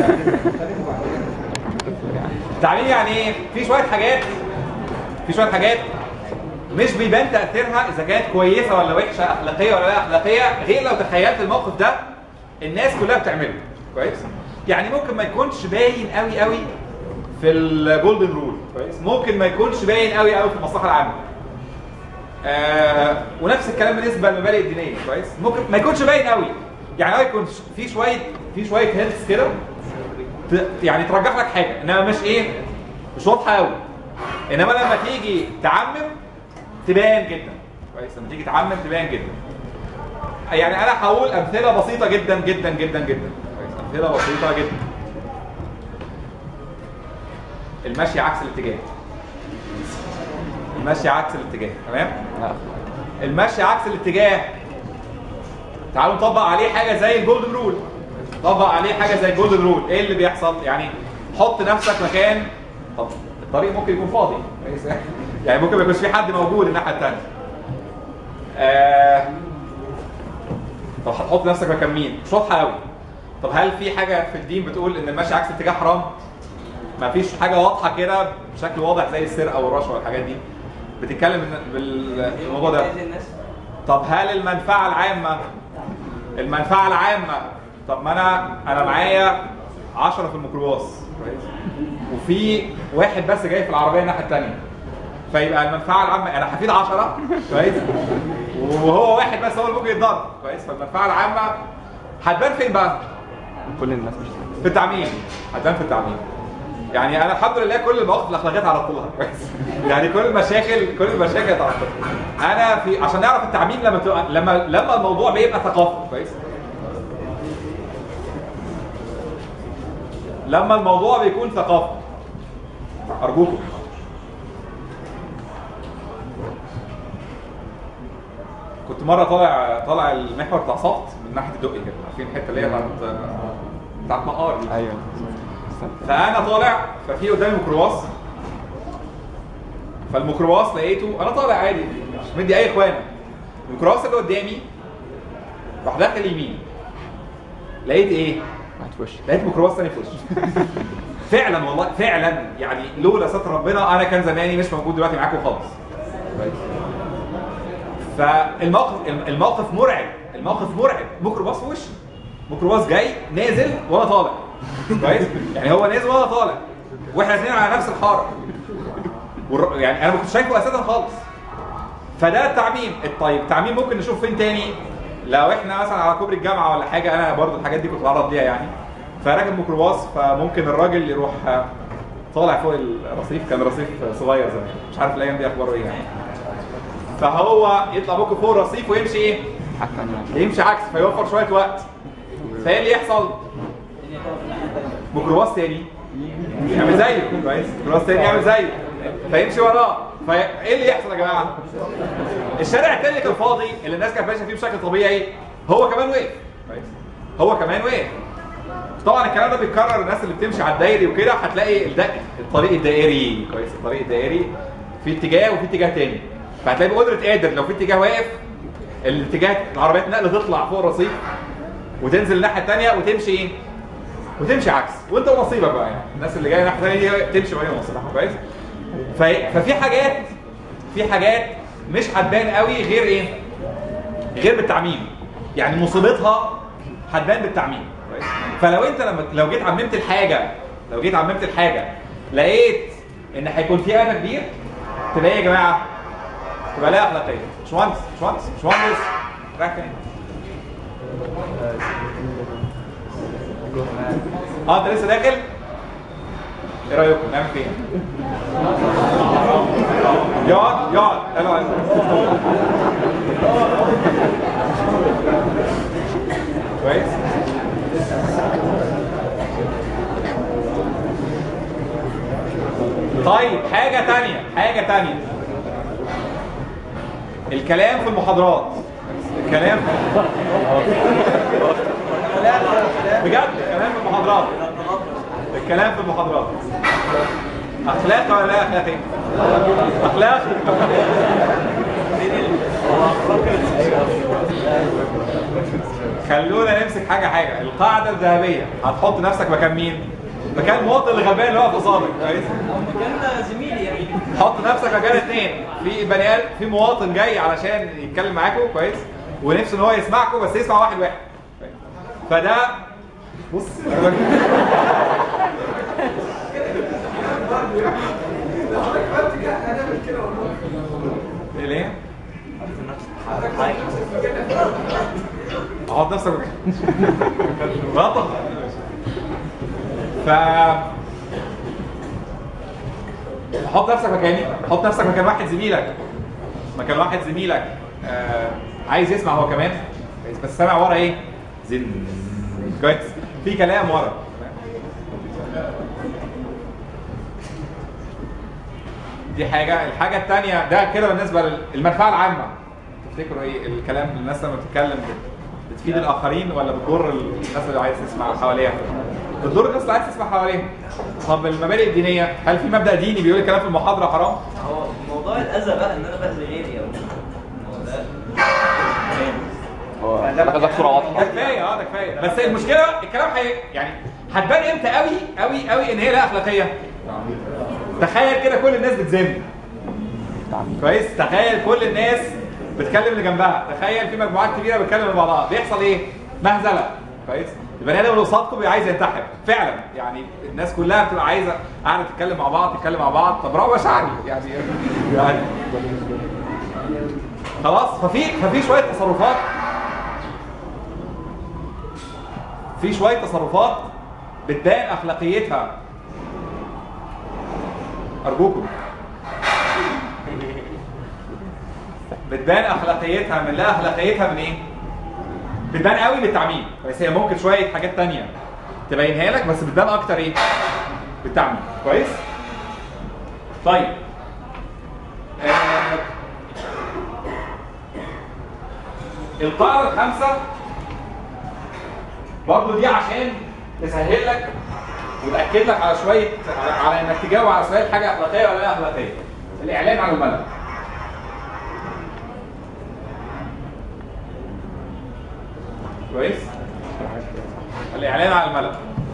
التعميم يعني ايه في شويه حاجات في شويه حاجات مش بيبان تاثيرها اذا كانت كويسه ولا وحشه اخلاقيه ولا لا اخلاقيه غير لو تخيلت الموقف ده الناس كلها بتعمله كويس يعني ممكن ما يكونش باين قوي قوي في الجولدن رول كويس ممكن ما يكونش باين قوي قوي في المصلحه العامه آه ونفس الكلام بالنسبه للمبادئ الدينيه كويس ممكن ما يكونش باين قوي يعني هو يكون في شويه في شويه هيلث كده ت- يعني ترجح لك حاجه انما مش ايه مش واضحه قوي انما لما تيجي تعمم تبان جدا كويس لما تيجي تعمم تبان جدا يعني انا هقول امثله بسيطه جدا جدا جدا جدا كويس امثله بسيطه جدا المشي عكس الاتجاه المشي عكس الاتجاه تمام المشي عكس الاتجاه تعالوا نطبق عليه حاجه زي الجولدن رول طبق عليه حاجه زي الجولدن رول ايه اللي بيحصل يعني حط نفسك مكان طب الطريق ممكن يكون فاضي كويس يعني ممكن ما يكونش في حد موجود الناحيه الثانيه آه... طب هتحط نفسك مكان مين مش واضحه قوي طب هل في حاجه في الدين بتقول ان المشي عكس الاتجاه حرام ما فيش حاجه واضحه كده بشكل واضح زي السرقه والرشوه والحاجات دي بتتكلم إن- بالموضوع ده زي الناس طب هل المنفعه العامه المنفعه العامه طب ما انا انا معايا 10 في الميكروباص كويس وفي واحد بس جاي في العربيه الناحيه الثانيه فيبقى المنفعه العامه انا هفيد 10 كويس وهو واحد بس هو اللي ممكن يتضرر كويس فالمنفعه العامه هتبان فين بقى؟ كل الناس مش في التعميم هتبان في التعميم يعني انا الحمد لله كل المواقف الاخلاقيه تعرضت لها كويس يعني كل المشاكل كل المشاكل تعرضت لها انا في عشان نعرف التعميم لما تبقى لما لما الموضوع بيبقى ثقافه كويس لما الموضوع بيكون ثقافه ارجوكم كنت مره طالع طالع المحور بتاع صفت من ناحيه الدقي كده عارفين الحته اللي هي بتاعت بتاعت مقار دي ايوه فانا طالع ففي قدامي ميكروباص فالميكروباص لقيته انا طالع عادي مش مدي اي اخوان الميكروباص اللي قدامي راح داخل يمين لقيت ايه؟ هتوش لقيت ميكروباص تاني في وشي فعلا والله فعلا يعني لولا ستر ربنا انا كان زماني مش موجود دلوقتي معاكم خالص فالموقف الموقف مرعب الموقف مرعب ميكروباص في وشي ميكروباص جاي نازل وانا طالع كويس يعني هو نازل وانا طالع واحنا الاثنين على نفس الحاره والر- يعني انا ما كنتش شايفه اساسا خالص فده التعميم طيب التعميم ممكن نشوف فين تاني لو احنا مثلا على كوبري الجامعه ولا حاجه انا برضو الحاجات دي كنت بتعرض ليها يعني فراكب ميكروباص فممكن الراجل يروح آه، طالع فوق الرصيف كان رصيف صغير زمان مش عارف الايام دي اخباره ايه يعني فهو يطلع ممكن فوق الرصيف ويمشي ايه؟ يمشي عكس فيوفر شويه وقت فايه اللي يحصل؟ ميكروباص تاني يعمل زيه كويس ميكروباص تاني يعمل زيه فيمشي وراه فايه اللي يحصل يا جماعه؟ الشارع التاني اللي كان فاضي اللي الناس كانت ماشيه فيه بشكل طبيعي هو كمان وقف كويس هو كمان وقف طبعا الكلام ده بيتكرر الناس اللي بتمشي على الدايري وكده هتلاقي الد... الطريق الدائري كويس الطريق الدائري في اتجاه وفي اتجاه تاني فهتلاقي بقدره قادر لو في اتجاه واقف الاتجاه العربيات النقل تطلع فوق الرصيف وتنزل الناحيه الثانيه وتمشي ايه؟ وتمشي عكس وانت ونصيبك بقى يعني الناس اللي جايه الناحيه الثانيه دي تمشي وهي نصيبها كويس ف- ففي حاجات في حاجات مش هتبان قوي غير ايه؟ غير بالتعميم يعني مصيبتها هتبان بالتعميم كويس؟ فلو انت لما لو جيت عممت الحاجه لو جيت عممت الحاجه لقيت ان هيكون في اذى كبير تبقى ايه يا جماعه؟ تبقى لا اخلاقيه مش مهندس مش مهندس مش مهندس رايح فين؟ اه انت لسه داخل؟ ايه رايكم نعمل فين؟ يقعد يقعد حلو قوي. كويس طيب حاجة تانية حاجة تانية الكلام في المحاضرات الكلام بجد الكلام في المحاضرات الكلام في المحاضرات اخلاق ولا لا اخلاقي اخلاق خلونا نمسك حاجه حاجه القاعده الذهبيه هتحط نفسك مكان مين مكان المواطن الغلبان اللي واقف قصادك كويس او مكان زميلي يعني حط نفسك مكان اثنين في بني ادم في مواطن جاي علشان يتكلم معاكم كويس ونفسه ان هو يسمعكم بس يسمع واحد واحد فده بص ليه؟ احط نفسك مكان غلط ف حط نفسك مكاني حط نفسك مكان واحد زميلك مكان واحد زميلك آه عايز يسمع هو كمان كويس، بس سامع ورا ايه زن كويس في كلام ورا دي حاجه الحاجه الثانيه ده كده بالنسبه للمنفعه العامه تفتكروا ايه الكلام الناس لما بتتكلم بت- بتفيد الاخرين ولا بتضر الناس اللي عايز تسمع حواليها بتضر الناس اللي عايز تسمع حواليها طب المبادئ الدينيه هل في مبدا ديني بيقول الكلام في المحاضره حرام هو موضوع الاذى بقى ان انا باذي غيري او هو ده هو ده صوره واضحه ده كفايه اه ده كفايه بس المشكله الكلام حي... يعني هتبان امتى قوي قوي قوي ان هي لا اخلاقيه تخيل كده كل الناس بتذم كويس تخيل كل الناس بتكلم اللي جنبها تخيل في مجموعات كبيره بتكلم بعضها بيحصل ايه مهزله كويس البني ادم اللي قصادكم بيبقى عايز ينتحر فعلا يعني الناس كلها بتبقى عايزه قاعده تتكلم مع بعض تتكلم مع بعض طب روق مشاعري يعني يعني خلاص ففي ففي شويه تصرفات في شويه تصرفات بتبان اخلاقيتها ارجوكم بتبان اخلاقيتها من لا اخلاقيتها من ايه بتبان قوي بالتعميم بس هي ممكن شويه حاجات تانية تبينها لك بس بتبان اكتر ايه بالتعميم كويس طيب آه القاعده الخامسه برضه دي عشان تسهل لك وتاكد لك على شويه على, على انك تجاوب على سؤال حاجه اخلاقيه ولا لا اخلاقيه الاعلان عن الملل كويس الاعلان عن الملل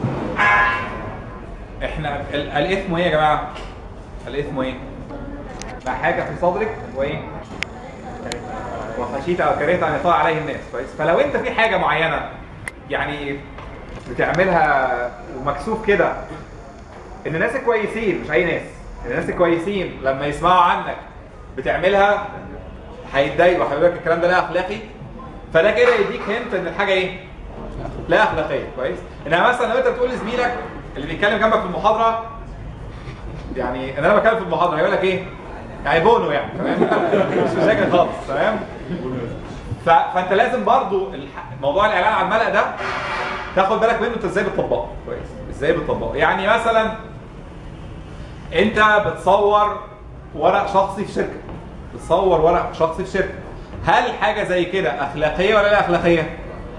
احنا ال- الاثم ايه يا جماعه الاثم ايه ما حاجه في صدرك وايه وخشيت او كرهت ان يطاع عليه الناس كويس فلو انت في حاجه معينه يعني بتعملها ومكسوف كده ان الناس الكويسين مش اي ناس ان الناس الكويسين لما يسمعوا عنك بتعملها هيتضايقوا هيقولوا لك الكلام ده لا اخلاقي فده كده يديك هنت ان الحاجه ايه؟ لا اخلاقيه كويس انما مثلا لو انت بتقول لزميلك اللي بيتكلم جنبك في المحاضره يعني ان انا بتكلم في المحاضره هيقول لك ايه؟ يعني بونو يعني تمام مش مشاكل خالص تمام ف... فانت لازم برضو الح... موضوع الاعلان عن الملأ ده تاخد بالك منه انت ازاي بتطبقه كويس ازاي بتطبقه يعني مثلا انت بتصور ورق شخصي في شركه بتصور ورق شخصي في شركه هل حاجه زي كده اخلاقيه ولا لا اخلاقيه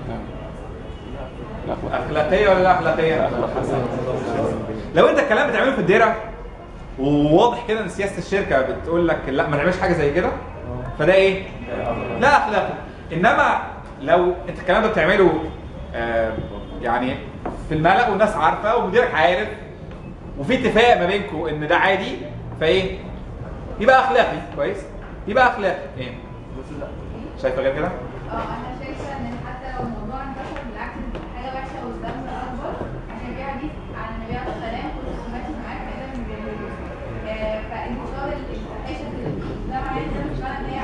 اخلاقيه ولا لا اخلاقيه لو انت الكلام بتعمله في الديره وواضح كده ان سياسه الشركه بتقول لك لا ما نعملش حاجه زي كده فده ايه لا اخلاقي انما لو انت الكلام ده بتعمله آه، يعني في الملأ والناس عارفه ومديرك عارف وفي اتفاق ما بينكم ان ده عادي فايه يبقى اخلاقي كويس يبقى اخلاقي ايه شايفه غير كده اه انا شايفه ان حتى لو الموضوع انتشر بالعكس بتبقى حاجه وحشه والذنب اكبر عشان في حديث عن النبي عليه الصلاه والسلام كنت سمعت معاك فاذا من بين فانتشار الفاحشه في المجتمع ده مش معنى ان هي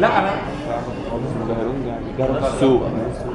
لا انا السوق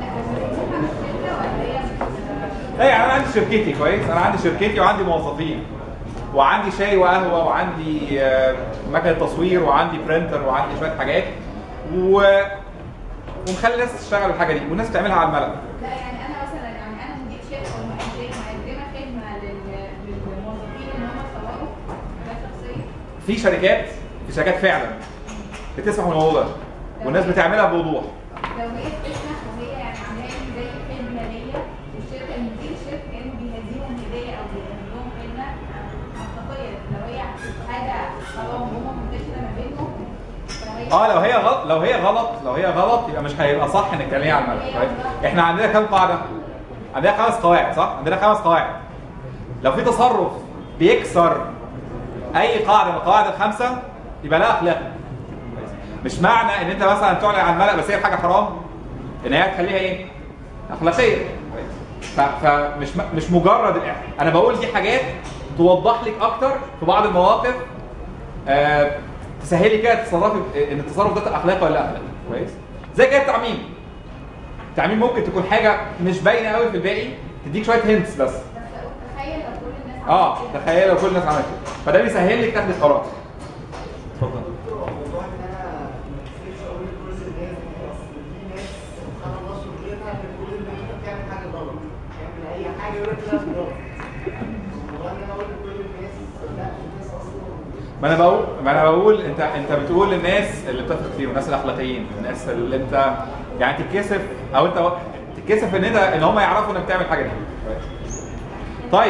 لا يعني انا عندي شركتي كويس انا عندي شركتي وعندي موظفين وعندي شاي وقهوه وعندي آه، مكنه تصوير وعندي برينتر وعندي شويه حاجات و ومخلي الناس تشتغل الحاجه دي والناس تعملها على الملأ لا يعني انا مثلا يعني انا مدير شركه ومقدمه مقدمه خدمه لل- للموظفين ان هم يصوروا حاجات شخصيه في شركات في شركات فعلا بتسمح بالموضوع ده والناس بتعملها بوضوح لو هي بتسمح وهي يعني عاملاها لي زي خدمه ليا والشركه المدير الشركه كان بيهديهم هديه او بيعمل لهم خدمه منطقيه لو هي حاجه حرام وهم منتشره ما بينهم فهي اه لو هي غلط لو هي غلط لو هي غلط يبقى مش هيبقى صح انك تعمليها على الملأ كويس احنا عندنا كام قاعده؟ عندنا خمس قواعد صح؟ عندنا خمس قواعد لو في تصرف بيكسر اي قاعده من القواعد الخمسه يبقى لا اخلاق مش معنى ان انت مثلا تعلن عن الملأ بس هي حاجه حرام ان هي تخليها ايه؟ اخلاقيه ف- فمش م- مش مجرد الإعلان. انا بقول دي حاجات توضح لك اكتر في بعض المواقف آه، تسهلي كده تتصرفي ان التصرف ده اخلاقي ولا لا اخلاقي كويس زي كده التعميم التعميم ممكن تكون حاجه مش باينه قوي في الباقي تديك شويه هنتس بس تخيل لو كل الناس اه تخيل لو كل الناس عملت كده فده بيسهل لك تاخدي قرار اتفضل موضوع ان انا ما اكسبش اقول لكل الناس اصل في ناس سبحان الله شغلتها بتقول ان انت بتعمل حاجه غلط تعمل اي حاجه يقول لك لا غلط موضوع ان انا اقول لكل الناس لا الناس اصلا ما انا بقول ما انا بقول انت انت بتقول للناس اللي بتثق فيهم الناس الاخلاقيين الناس اللي انت يعني تتكسف او انت تتكسف ان انت ان هم يعرفوا انك بتعمل حاجه دي كويس. طيب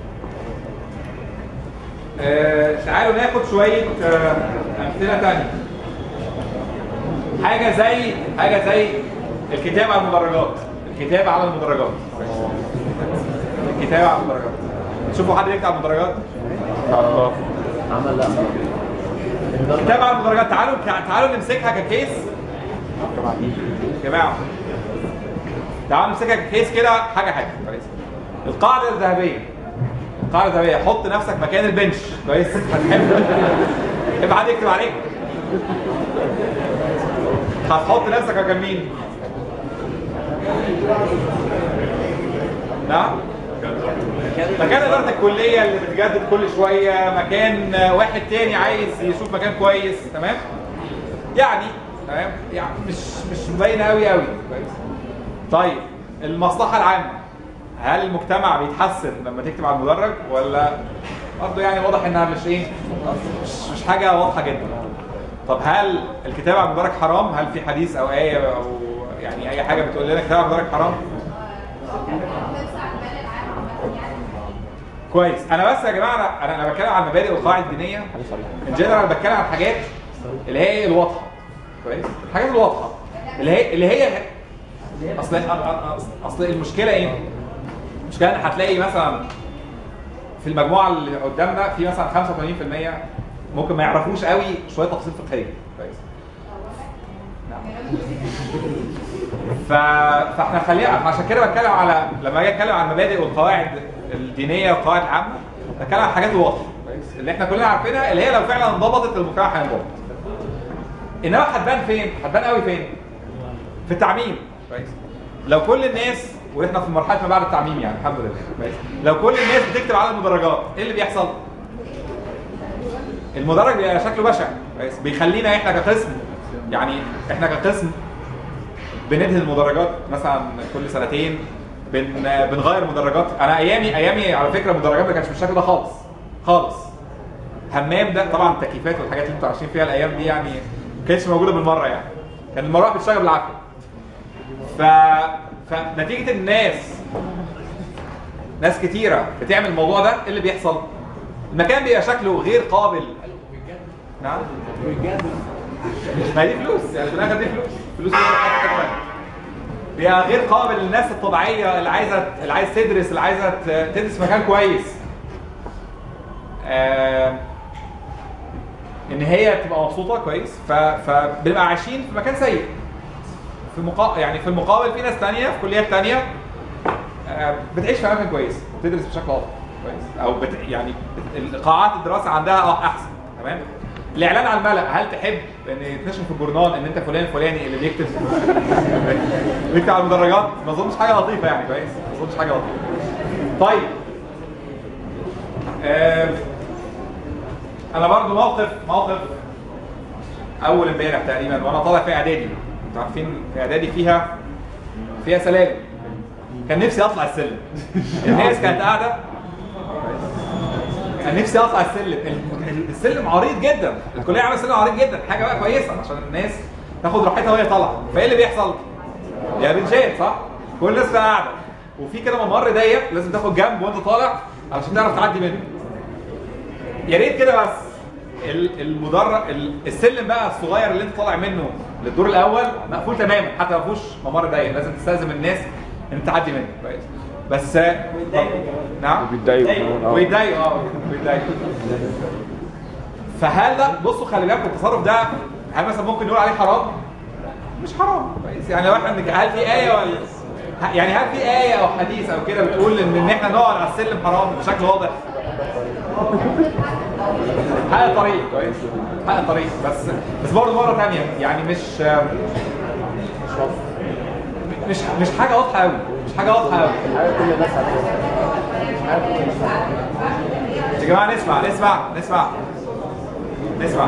آه تعالوا ناخد شويه آه امثله تانية حاجه زي حاجه زي الكتابه على المدرجات الكتابه على المدرجات الكتابه على المدرجات شوفوا حد يكتب على المدرجات عمل لا كتابة على المدرجات تعالوا تعالوا نمسكها ككيس يا جماعة تعالوا نمسكها ككيس كده حاجة حاجة كويس القاعدة الذهبية القاعدة الذهبية حط نفسك مكان البنش كويس هتحب تحب حد يكتب عليك هتحط نفسك مكان مين؟ نعم؟ مكان إدارة الكلية اللي بتجدد كل شوية مكان واحد تاني عايز يشوف مكان كويس تمام يعني تمام يعني مش مش باينة قوي قوي كويس طيب المصلحة العامة هل المجتمع بيتحسن لما تكتب على المدرج ولا برضه يعني واضح انها مش ايه مش, مش حاجة واضحة جدا طب هل الكتابة على المدرج حرام؟ هل في حديث او آية او يعني اي حاجة بتقول لنا الكتابة على المدرج حرام؟ كويس انا بس يا جماعه انا انا, أنا بتكلم عن المبادئ والقواعد الدينيه ان جنرال بتكلم عن حاجات اللي هي ايه الواضحه كويس الحاجات الواضحه اللي هي اللي هي اصل أصل- اصل المشكله ايه المشكله ان هتلاقي مثلا في المجموعه اللي قدامنا في مثلا 85% ممكن ما يعرفوش قوي شويه تفاصيل فقهيه كويس ف... فاحنا خلينا عشان كده بتكلم على لما اجي اتكلم عن المبادئ والقواعد الدينيه والقواعد العامه بتكلم عن حاجات واضحه كويس اللي احنا كلنا عارفينها اللي هي لو فعلا انضبطت المجتمع هينضبط انما هتبان فين؟ هتبان قوي فين؟ في التعميم كويس لو كل الناس واحنا في مرحله ما بعد التعميم يعني الحمد لله كويس لو كل الناس بتكتب على المدرجات ايه اللي بيحصل؟ المدرج بيبقى شكله بشع كويس بيخلينا احنا كقسم يعني احنا كقسم بندهن المدرجات مثلا كل سنتين بن بنغير مدرجات انا ايامي ايامي على فكره المدرجات ما كانتش بالشكل ده خالص خالص حمام ده طبعا التكييفات والحاجات اللي انتوا عايشين فيها الايام دي يعني ما كانتش موجوده بالمره يعني كان المراوح بتشتغل بالعافيه ف فنتيجه الناس ناس كتيره بتعمل الموضوع ده ايه اللي بيحصل؟ المكان بيبقى شكله غير قابل نعم ما دي فلوس يعني في الاخر دي فلوس فلوس بيبقى حاجة تانية. بيبقى غير قابل للناس الطبيعيه اللي عايزه اللي عايز تدرس اللي عايزه ت- تدرس في مكان كويس آه ان هي تبقى مبسوطه كويس ف... فبنبقى عايشين في مكان سيء في مقا... يعني في المقابل في ناس تانية في كليات تانية آه، بتعيش في اماكن كويس بتدرس بشكل افضل كويس او بت... يعني بت... قاعات الدراسه عندها اه احسن تمام الاعلان على الملأ هل تحب ان يتنشر في الجورنال ان انت فلان الفلاني اللي بيكتب بيكتب على المدرجات ما اظنش حاجه لطيفه يعني كويس ما اظنش حاجه لطيفه طيب آم، انا برضو موقف موقف اول امبارح تقريبا وانا طالع في اعدادي انتوا عارفين في اعدادي فيها فيها سلالم كان نفسي اطلع السلم الناس كانت قاعده كان نفسي اطلع السلم ال- السلم عريض جدا الكليه عامله سلم عريض جدا حاجه بقى كويسه عشان الناس تاخد راحتها وهي طالعه فايه اللي بيحصل؟ يا بنشات صح؟ كل الناس بقى قاعده وفي كده ممر ضيق لازم تاخد جنب وانت طالع علشان تعرف تعدي منه يا ريت كده بس ال- المدرج ال- السلم بقى الصغير اللي انت طالع منه للدور الاول مقفول تماما حتى ما فيهوش ممر ضيق لازم تستاذن الناس ان انت تعدي منه كويس بس نعم وبيتضايقوا كمان، اه. ويتضايقوا اه ويتضايقوا فهل ده بصوا خلي بالكم التصرف ده هل مثلا ممكن نقول عليه حرام؟ مش حرام كويس يعني لو احنا بنك- هل في ايه ولا ه- يعني هل في ايه او حديث او كده بتقول ان ان احنا نقعد على السلم حرام بشكل واضح؟ حق طريق كويس حق طريق بس بس برضه مره ثانيه يعني مش مش مش حاجه واضحه قوي مش حاجه واضحه قوي كل الناس عارفين يا جماعه نسمع نسمع نسمع نسمع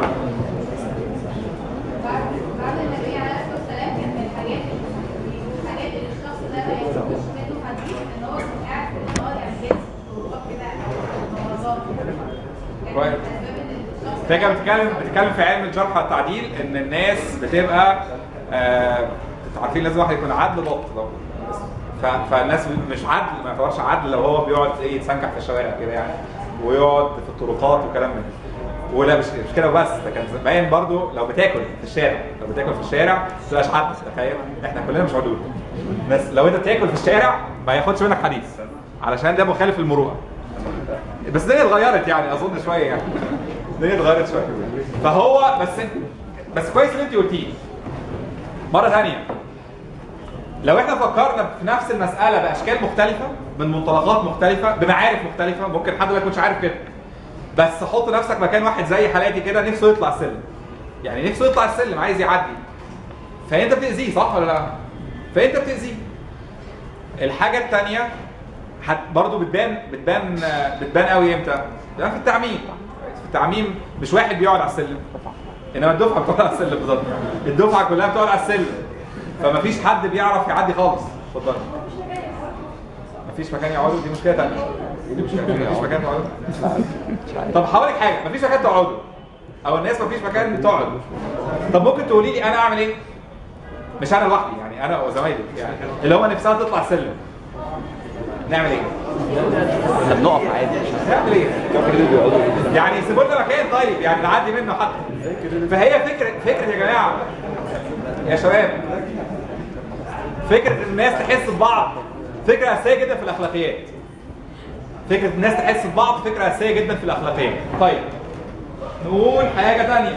بعد النبي عليه الصلاه والسلام كان من الحاجات الحاجات اللي الشخص ده ما يثبتش منه حديث ان هو يكون قاعد في النهار يعني جالس طرقات كده نوازات كويس فهي كانت بتتكلم بتتكلم في علم الجرح والتعديل ان الناس بتبقى آه انتوا عارفين لازم واحد يكون عدل ضبط لو ف- فالناس مش عدل ما يعتبرش عدل لو هو بيقعد ايه يتسنكح في الشوارع كده يعني ويقعد في الطرقات وكلام من ده ولا مش مش كده بس ده كان باين برضو لو بتاكل في الشارع لو بتاكل في الشارع ما تبقاش عدل تخيل احنا كلنا مش عدول بس لو انت بتاكل في الشارع ما ياخدش منك حديث علشان ده مخالف للمروءه بس الدنيا اتغيرت يعني اظن شويه يعني الدنيا اتغيرت شويه فهو بس بس كويس اللي انت قلتيه مره ثانيه لو احنا فكرنا في نفس المساله باشكال مختلفه من منطلقات مختلفه بمعارف مختلفه ممكن حد ما يكونش عارف كده بس حط نفسك مكان واحد زي حالاتي كده نفسه يطلع السلم يعني نفسه يطلع السلم عايز يعدي فانت بتاذيه صح ولا لا فانت بتاذيه الحاجه الثانيه حت برضه بتبان بتبان بتبان قوي امتى؟ بتبان في التعميم في التعميم مش واحد بيقعد على السلم انما الدفعه بتقعد على السلم بالظبط الدفعه كلها بتقعد على السلم فمفيش حد بيعرف يعدي خالص اتفضل مفيش مكان يقعدوا دي مشكله ثانيه دي مشكله مفيش مكان تقعدوا طب هقول لك حاجه مفيش مكان تقعدوا او الناس مفيش مكان تقعد طب ممكن تقولي لي انا اعمل ايه؟ مش انا لوحدي يعني انا وزمايلي يعني اللي هو نفسها تطلع السلم نعمل ايه؟ احنا بنقف عادي نعمل ايه؟ يعني يسيبوا لنا مكان طيب يعني نعدي منه حتى فهي فكره فكره يا جماعه يا شباب فكره ان الناس تحس ببعض فكره اساسيه جدا في الاخلاقيات فكره الناس تحس ببعض فكره اساسيه جدا في الاخلاقيات طيب نقول حاجه ثانيه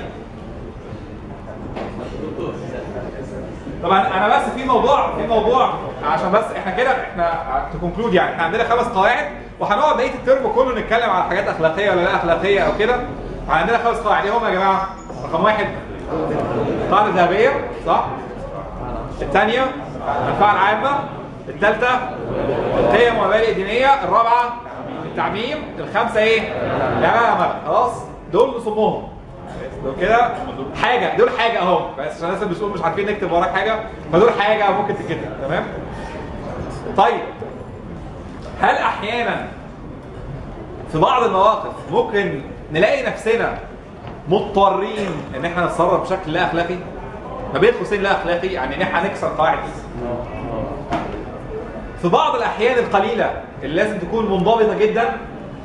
طبعا انا بس في موضوع في موضوع عشان بس احنا كده احنا تكونكلود يعني احنا عندنا خمس قواعد وهنقعد بقيه الترم كله نتكلم على حاجات اخلاقيه ولا لا اخلاقيه او كده عندنا خمس قواعد ايه هم يا جماعه؟ رقم واحد قاعده ذهبيه صح؟ الثانيه المنفعه العامه الثالثه القيم والمبادئ الدينيه الرابعه التعميم الخامسه ايه؟ لا امل خلاص دول نصمهم دول كده حاجه دول حاجه اهو بس عشان الناس اللي بتقول مش عارفين نكتب وراك حاجه فدول حاجه ممكن تتكتب تمام طيب هل احيانا في بعض المواقف ممكن نلاقي نفسنا مضطرين ان احنا نتصرف بشكل لا اخلاقي ما بين قوسين لا اخلاقي يعني ان احنا نكسر قواعد في بعض الاحيان القليله اللي لازم تكون منضبطه جدا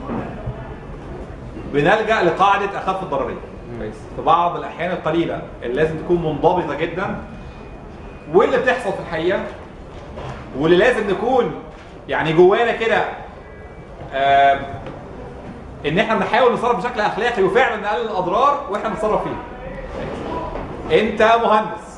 بنلجا لقاعده اخف الضررين كويس في بعض الاحيان القليله اللي لازم تكون منضبطه جدا واللي بتحصل في الحقيقه واللي لازم نكون يعني جوانا كده آه ان احنا بنحاول نتصرف بشكل اخلاقي وفعلا نقلل الاضرار واحنا بنتصرف فيه انت مهندس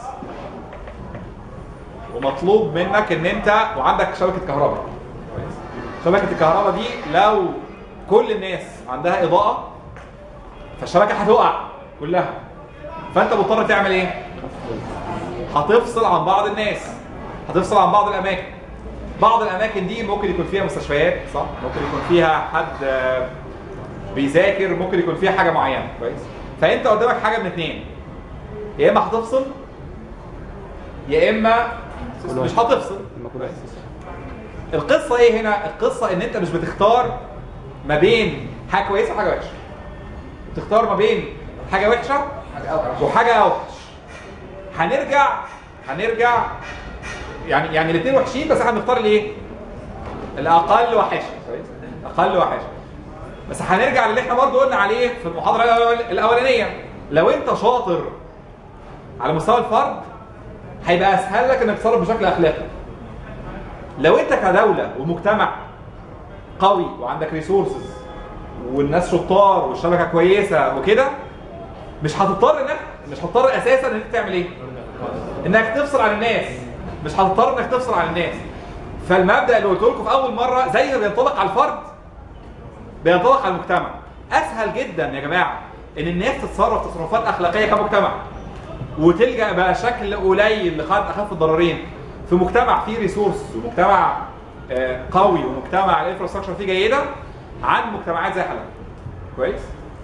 ومطلوب منك ان انت وعندك شبكه كهرباء كويس. شبكه الكهرباء دي لو كل الناس عندها اضاءه فالشبكه هتقع كلها فانت مضطر تعمل ايه هتفصل عن بعض الناس هتفصل عن بعض الاماكن بعض الاماكن دي ممكن يكون فيها مستشفيات صح ممكن يكون فيها حد آه، بيذاكر ممكن يكون فيها حاجه معينه كويس فانت قدامك حاجه من اتنين يا اما هتفصل يا اما مش هتفصل القصه ايه هنا القصه ان انت مش بتختار ما بين حاجه كويسه وحاجه وحشه بتختار ما بين حاجه وحشه وحاجه اوحش هنرجع هنرجع يعني يعني الاثنين وحشين بس احنا بنختار الايه الاقل وحشه كويس اقل وحشه بس هنرجع للي احنا برضه قلنا عليه في المحاضره الأول- الاولانيه لو انت شاطر على مستوى الفرد هيبقى اسهل لك انك تتصرف بشكل اخلاقي لو انت كدوله ومجتمع قوي وعندك ريسورسز والناس شطار والشبكه كويسه وكده مش هتضطر انك مش هتضطر اساسا ان انت تعمل ايه؟ انك تفصل عن الناس مش هتضطر انك تفصل عن الناس فالمبدا اللي قلت لكم في اول مره زي ما بينطبق على الفرد بينطبق على المجتمع اسهل جدا يا جماعه ان الناس تتصرف تصرفات اخلاقيه كمجتمع وتلجا بقى شكل قليل لخد اخف الضررين في مجتمع فيه ريسورس ومجتمع آه، قوي ومجتمع الانفراستراكشر فيه جيده عن مجتمعات زي حالتنا كويس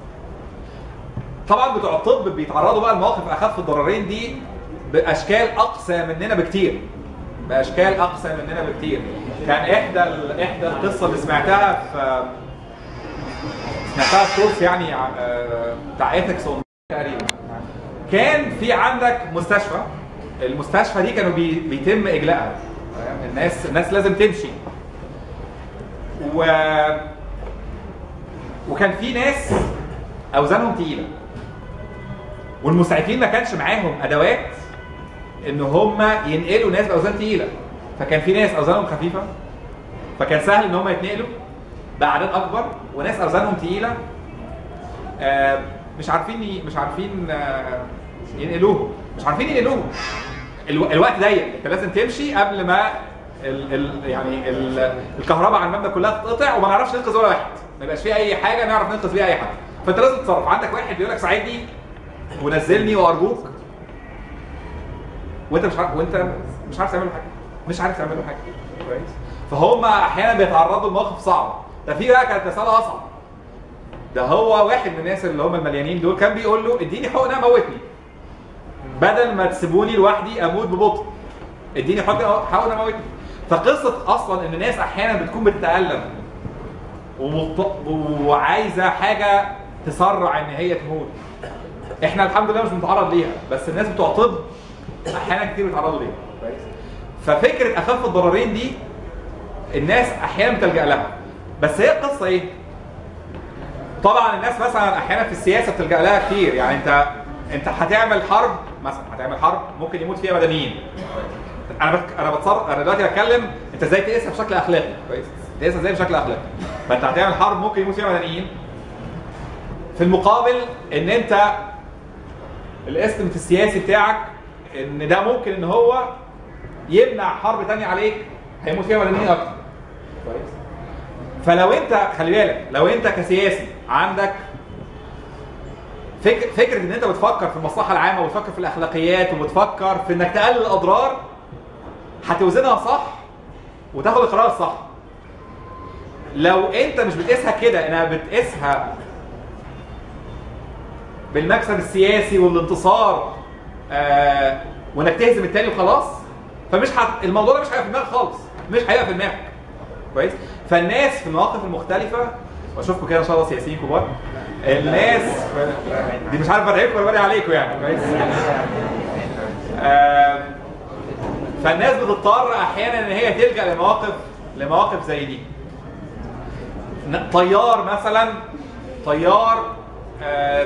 طبعا بتوع الطب بيتعرضوا بقى لمواقف اخف الضررين دي باشكال اقسى مننا بكتير باشكال اقسى مننا بكتير كان احدى ال- احدى القصه اللي سمعتها في سمعتها في كورس يعني آه، بتاع ايثكس تقريبا كان في عندك مستشفى المستشفى دي كانوا بي بيتم اجلائها فاهم؟ الناس الناس لازم تمشي و وكان في ناس اوزانهم تقيله والمسعفين ما كانش معاهم ادوات ان هم ينقلوا ناس باوزان تقيله فكان في ناس اوزانهم خفيفه فكان سهل ان هم يتنقلوا باعداد اكبر وناس اوزانهم تقيله آه، مش عارفين ي- مش عارفين آه، ينقلوهم مش عارفين ينقلوهم الو- الوقت ضيق انت لازم تمشي قبل ما ال ال يعني ال الكهرباء على المبنى كلها تتقطع وما نعرفش ننقذ ولا واحد ما يبقاش فيه اي حاجه نعرف ننقذ بيها اي حد فانت لازم تتصرف عندك واحد بيقول لك ساعدني ونزلني وارجوك وانت مش عارف وانت مش عارف تعمل له حاجه مش عارف تعمل له حاجه كويس فهم احيانا بيتعرضوا لمواقف صعبه ده في بقى كانت مساله اصعب ده هو واحد من الناس اللي هم المليانين دول كان بيقول له اديني حقنه موتني بدل ما تسيبوني لوحدي اموت ببطء اديني حقنه حقنه موتني فقصه اصلا ان الناس احيانا بتكون بتتالم ومط... وعايزه حاجه تسرع ان هي تموت احنا الحمد لله مش بنتعرض ليها بس الناس بتوع طب احيانا كتير بيتعرضوا ليها كويس ففكره اخف الضررين دي الناس احيانا بتلجا لها بس هي القصه ايه طبعا الناس مثلا احيانا في السياسه بتلجا لها كتير يعني انت انت هتعمل حرب مثلا هتعمل حرب ممكن يموت فيها مدنيين انا بك... انا بتصرف انا دلوقتي بتكلم انت ازاي تقيسها بشكل اخلاقي كويس تقيسها ازاي بشكل اخلاقي فانت هتعمل حرب ممكن يموت فيها مدنيين في المقابل ان انت الاستمت السياسي بتاعك ان ده ممكن ان هو يمنع حرب تانية عليك هيموت فيها مدنيين اكتر كويس فلو انت خلي بالك لو انت كسياسي عندك فكر فكره ان انت بتفكر في المصلحه العامه وبتفكر في الاخلاقيات وبتفكر في انك تقلل الاضرار هتوزنها صح وتاخد القرار الصح لو انت مش بتقيسها كده انها بتقيسها بالمكسب السياسي والانتصار آه وانك تهزم التاني وخلاص فمش حت... الموضوع ده مش هيبقى في دماغك خالص مش هيبقى في دماغك كويس فالناس في المواقف المختلفه واشوفكم كده ان شاء الله سياسيين كبار الناس دي مش عارف ادعيكم ولا بدعي عليكم يعني كويس آه فالناس بتضطر احيانا ان هي تلجا لمواقف لمواقف زي دي ن- طيار مثلا طيار آه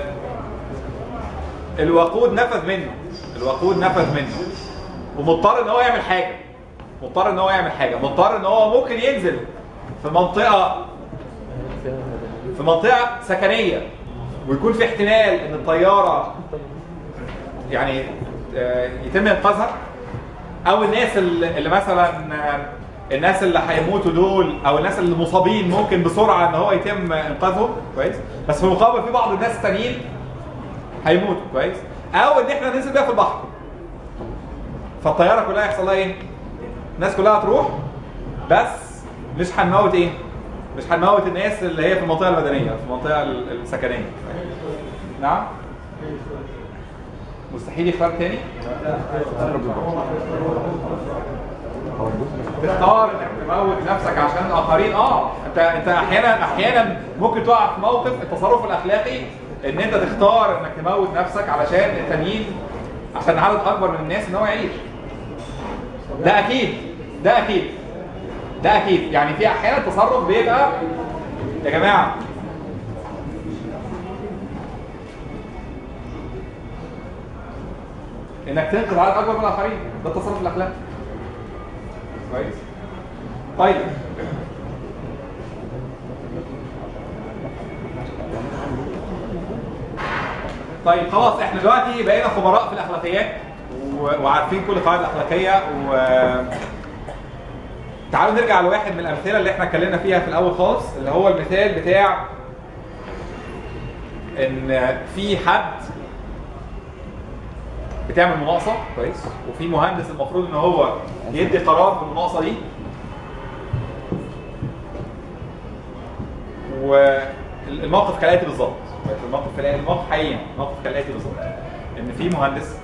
الوقود نفذ منه الوقود نفذ منه ومضطر ان هو يعمل حاجه مضطر ان هو يعمل حاجه مضطر ان هو ممكن ينزل في منطقه في منطقه سكنيه ويكون في احتمال ان الطياره يعني آه، يتم انقاذها او الناس اللي اللي مثلا آه، الناس اللي هيموتوا دول او الناس اللي مصابين ممكن بسرعه ان هو يتم انقاذهم كويس بس في المقابل في بعض الناس التانيين هيموتوا كويس او ان احنا ننزل بيها في البحر فالطياره كلها يحصل لها ايه الناس كلها هتروح بس مش هنموت ايه مش هنموت الناس اللي هي في المنطقه المدنيه في المنطقه السكنيه نعم مستحيل يختار تاني تختار انك تموت نفسك عشان الاخرين اه انت انت احيانا احيانا ممكن تقع في موقف التصرف الاخلاقي ان انت تختار انك تموت نفسك علشان التانيين عشان عدد اكبر من الناس ان هو يعيش ده اكيد ده اكيد ده اكيد يعني في احيانا التصرف بيبقى يا جماعه انك تنقذ عدد اكبر من الاخرين ده التصرف الاخلاقي كويس طيب طيب خلاص احنا دلوقتي بقينا خبراء في الاخلاقيات و- وعارفين كل القواعد الاخلاقيه و تعالوا نرجع لواحد من الامثله اللي احنا اتكلمنا فيها في الاول خالص اللي هو المثال بتاع ان في حد بتعمل مناقصه كويس وفي مهندس المفروض ان هو يدي قرار في المناقصه دي والموقف كالاتي بالظبط كويس؟ الموقف كالاتي الموقف حقيقي الموقف كالاتي بالظبط ان في مهندس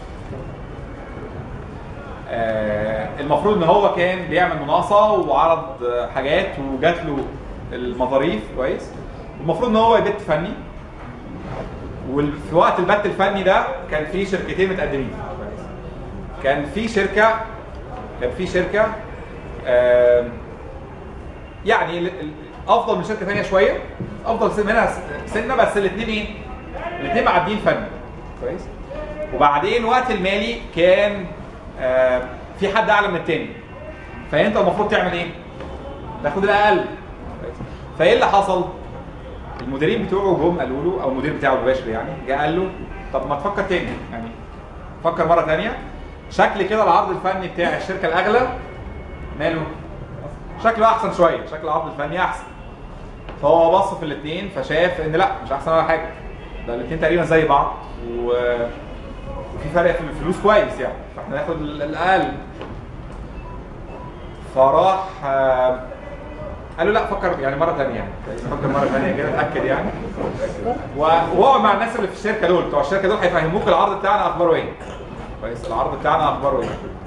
آه، المفروض ان هو كان بيعمل مناقصه وعرض آه، حاجات وجات له المظاريف كويس المفروض ان هو يبت فني وفي وقت البت الفني ده كان في شركتين متقدمين كويس كان في شركه كان في شركه آم، يعني ال- ال- افضل من شركه ثانيه شويه افضل منها س- سنه بس الاثنين ايه؟ الاثنين معديين فني كويس وبعدين وقت المالي كان آه، في حد اعلى من التاني فانت المفروض تعمل ايه؟ تاخد الاقل كويس؟ فايه اللي حصل؟ المديرين بتوعه جم قالوا له او المدير بتاعه المباشر يعني جه قال له طب ما تفكر تاني يعني فكر مره تانيه شكل كده العرض الفني بتاع الشركه الاغلى ماله؟ شكله احسن شويه شكل العرض الفني احسن فهو بص في الاثنين فشاف ان لا مش احسن ولا حاجه ده الاثنين تقريبا زي بعض و... وفي فرق في الفلوس كويس يعني فاحنا ناخد ال- الاقل فراح آه، قال له لا فكر يعني مره ثانيه يعني فكر مره ثانيه كده اتاكد يعني و- وهو مع الناس اللي في الشركه دول بتوع الشركه دول هيفهموك العرض بتاعنا اخباره ايه كويس العرض بتاعنا اخباره ايه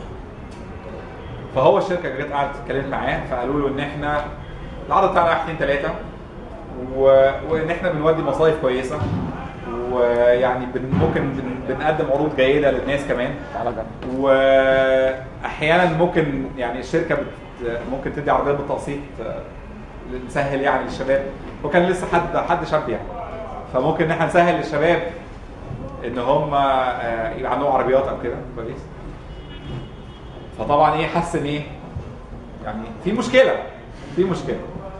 فهو الشركه جت قعدت اتكلمت معاه فقالوا له ان احنا العرض بتاعنا واحد اتنين تلاته و... وان احنا بنودي مصايف كويسه ويعني بن... ممكن بن... بنقدم عروض جيده للناس كمان واحيانا ممكن يعني الشركه بت... ممكن تدي عربيات بالتقسيط آه، نسهل يعني للشباب وكان لسه حد حد شاب يعني فممكن ان احنا نسهل للشباب ان هم آه، يبقى عندهم عربيات او كده كويس فطبعا ايه حس ان ايه يعني في مشكله في مشكله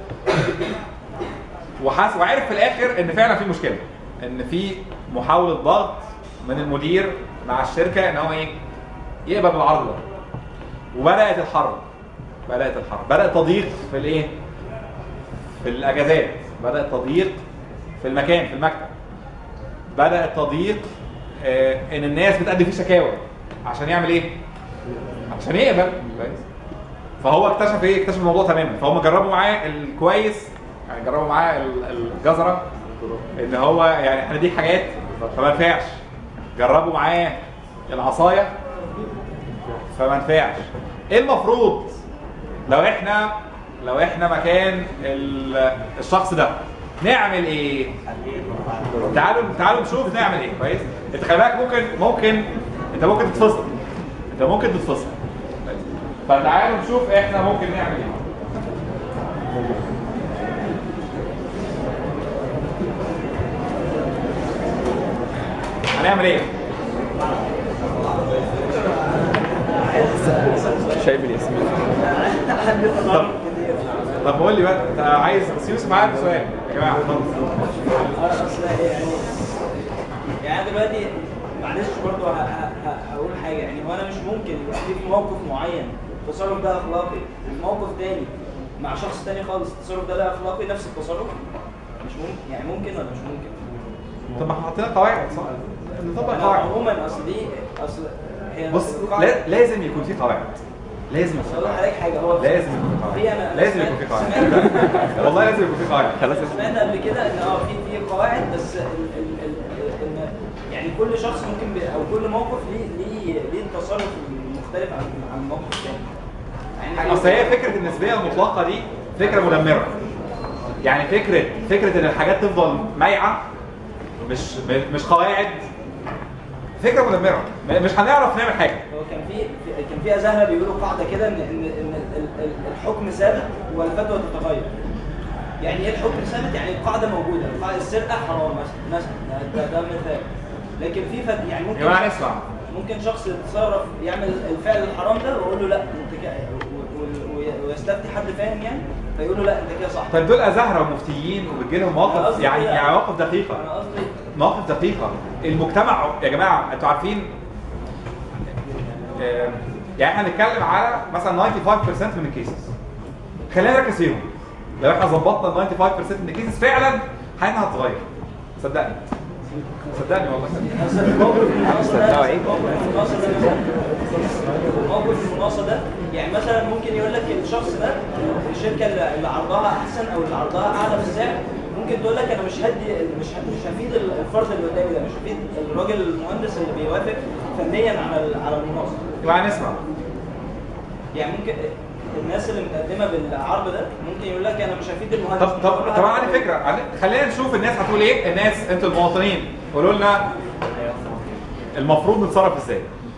وحس وعرف في الاخر ان فعلا في مشكله ان في محاوله ضغط من المدير مع الشركه ان هو ايه يقبل بالعرض ده وبدات الحرب بدات الحرب بدا تضييق في الايه في الاجازات بدا تضييق في المكان في المكتب بدا التضييق آه ان الناس بتقدم فيه شكاوى عشان يعمل ايه عشان يقبل كويس فهو اكتشف ايه اكتشف الموضوع تماما فهم جربوا معاه الكويس يعني جربوا معاه ال- الجزره ان هو يعني احنا دي حاجات فما ينفعش جربوا معاه العصايه فما ينفعش ايه المفروض لو احنا لو احنا مكان ال- الشخص ده نعمل ايه تعالوا تعالوا نشوف نعمل ايه كويس انت خلي بالك ممكن ممكن انت ممكن تتفصل انت ممكن تتفصل كويس؟ فتعالوا نشوف احنا ممكن نعمل ايه هنعمل ايه شايف الياسمين طب طب قول لي بقى انت عايز بس يوسف عنده سؤال يا جماعه اتفضل يعني انا دلوقتي معلش برضه ه- ه- ه- هقول حاجه يعني هو انا مش ممكن يبقى في موقف معين التصرف ده اخلاقي وفي موقف تاني مع شخص تاني خالص التصرف ده لا اخلاقي نفس التصرف مش ممكن يعني ممكن ولا مش ممكن؟ طب ما احنا حاطين قواعد صح نطبق أنا قواعد عموما اصل دي اصل هي بص القاعدة- لا- لازم يكون في قواعد لازم بس يكون اقول في قواعد لحضرتك حاجه هو لازم يكون في في قواعد انا لازم سمعت- يكون في قواعد سمعت- والله لازم يكون في قواعد خلاص سمعنا قبل كده ان اه في في قواعد بس ال ال ال ان يعني كل شخص ممكن بي- او كل موقف ليه ليه ليه التصرف مختلف عن عن الموقف الثاني يعني اصل هي فكره النسبيه المطلقه دي فكره مدمره يعني فكره فكره ان الحاجات تفضل مايعه مش مش قواعد فكره مدمره م- مش هنعرف نعمل حاجه هو كان في في- كان في ازهر بيقولوا قاعده كده ان ان ان ال- ال- الحكم ثابت والفتوى تتغير يعني ايه الحكم ثابت يعني القاعده موجوده قاعده السرقه حرام مثلا مثلا ده, ده مثال لكن في فت... يعني ممكن يا جماعه نسمع ممكن شخص يتصرف يعمل الفعل الحرام ده ويقول له لا انت كده و- و- و- ويستفتي حد فاهم يعني فيقول له لا انت كده صح طيب دول ازهره ومفتيين وبتجي لهم أنا مواقف قصدي يعني كده. يعني مواقف دقيقه انا قصدي مواقف دقيقة المجتمع يا جماعة انتوا عارفين آه، يعني احنا هنتكلم على مثلا 95% من الكيسز خلينا نركز فيهم لو احنا ظبطنا 95% من الكيسز فعلا حياتنا هتتغير صدقني صدقني والله صدقوا ايه؟ موقف المناقصه ده يعني مثلا ممكن يقول لك الشخص ده الشركه اللي اللي عرضها احسن او اللي عرضها اعلى في السعر ممكن تقول لك انا مش هدي مش مش هفيد الفرد اللي قدامي ده مش هفيد الراجل المهندس اللي بيوافق فنيا على ال- على المناقصه يبقى نسمع يعني ممكن الناس اللي متقدمه بالعرض ده ممكن يقول لك انا مش هفيد المهندس طب طب طب انا عندي فكرة عندي- خلينا نشوف الناس هتقول ايه الناس انتوا المواطنين قولوا لنا المفروض نتصرف ازاي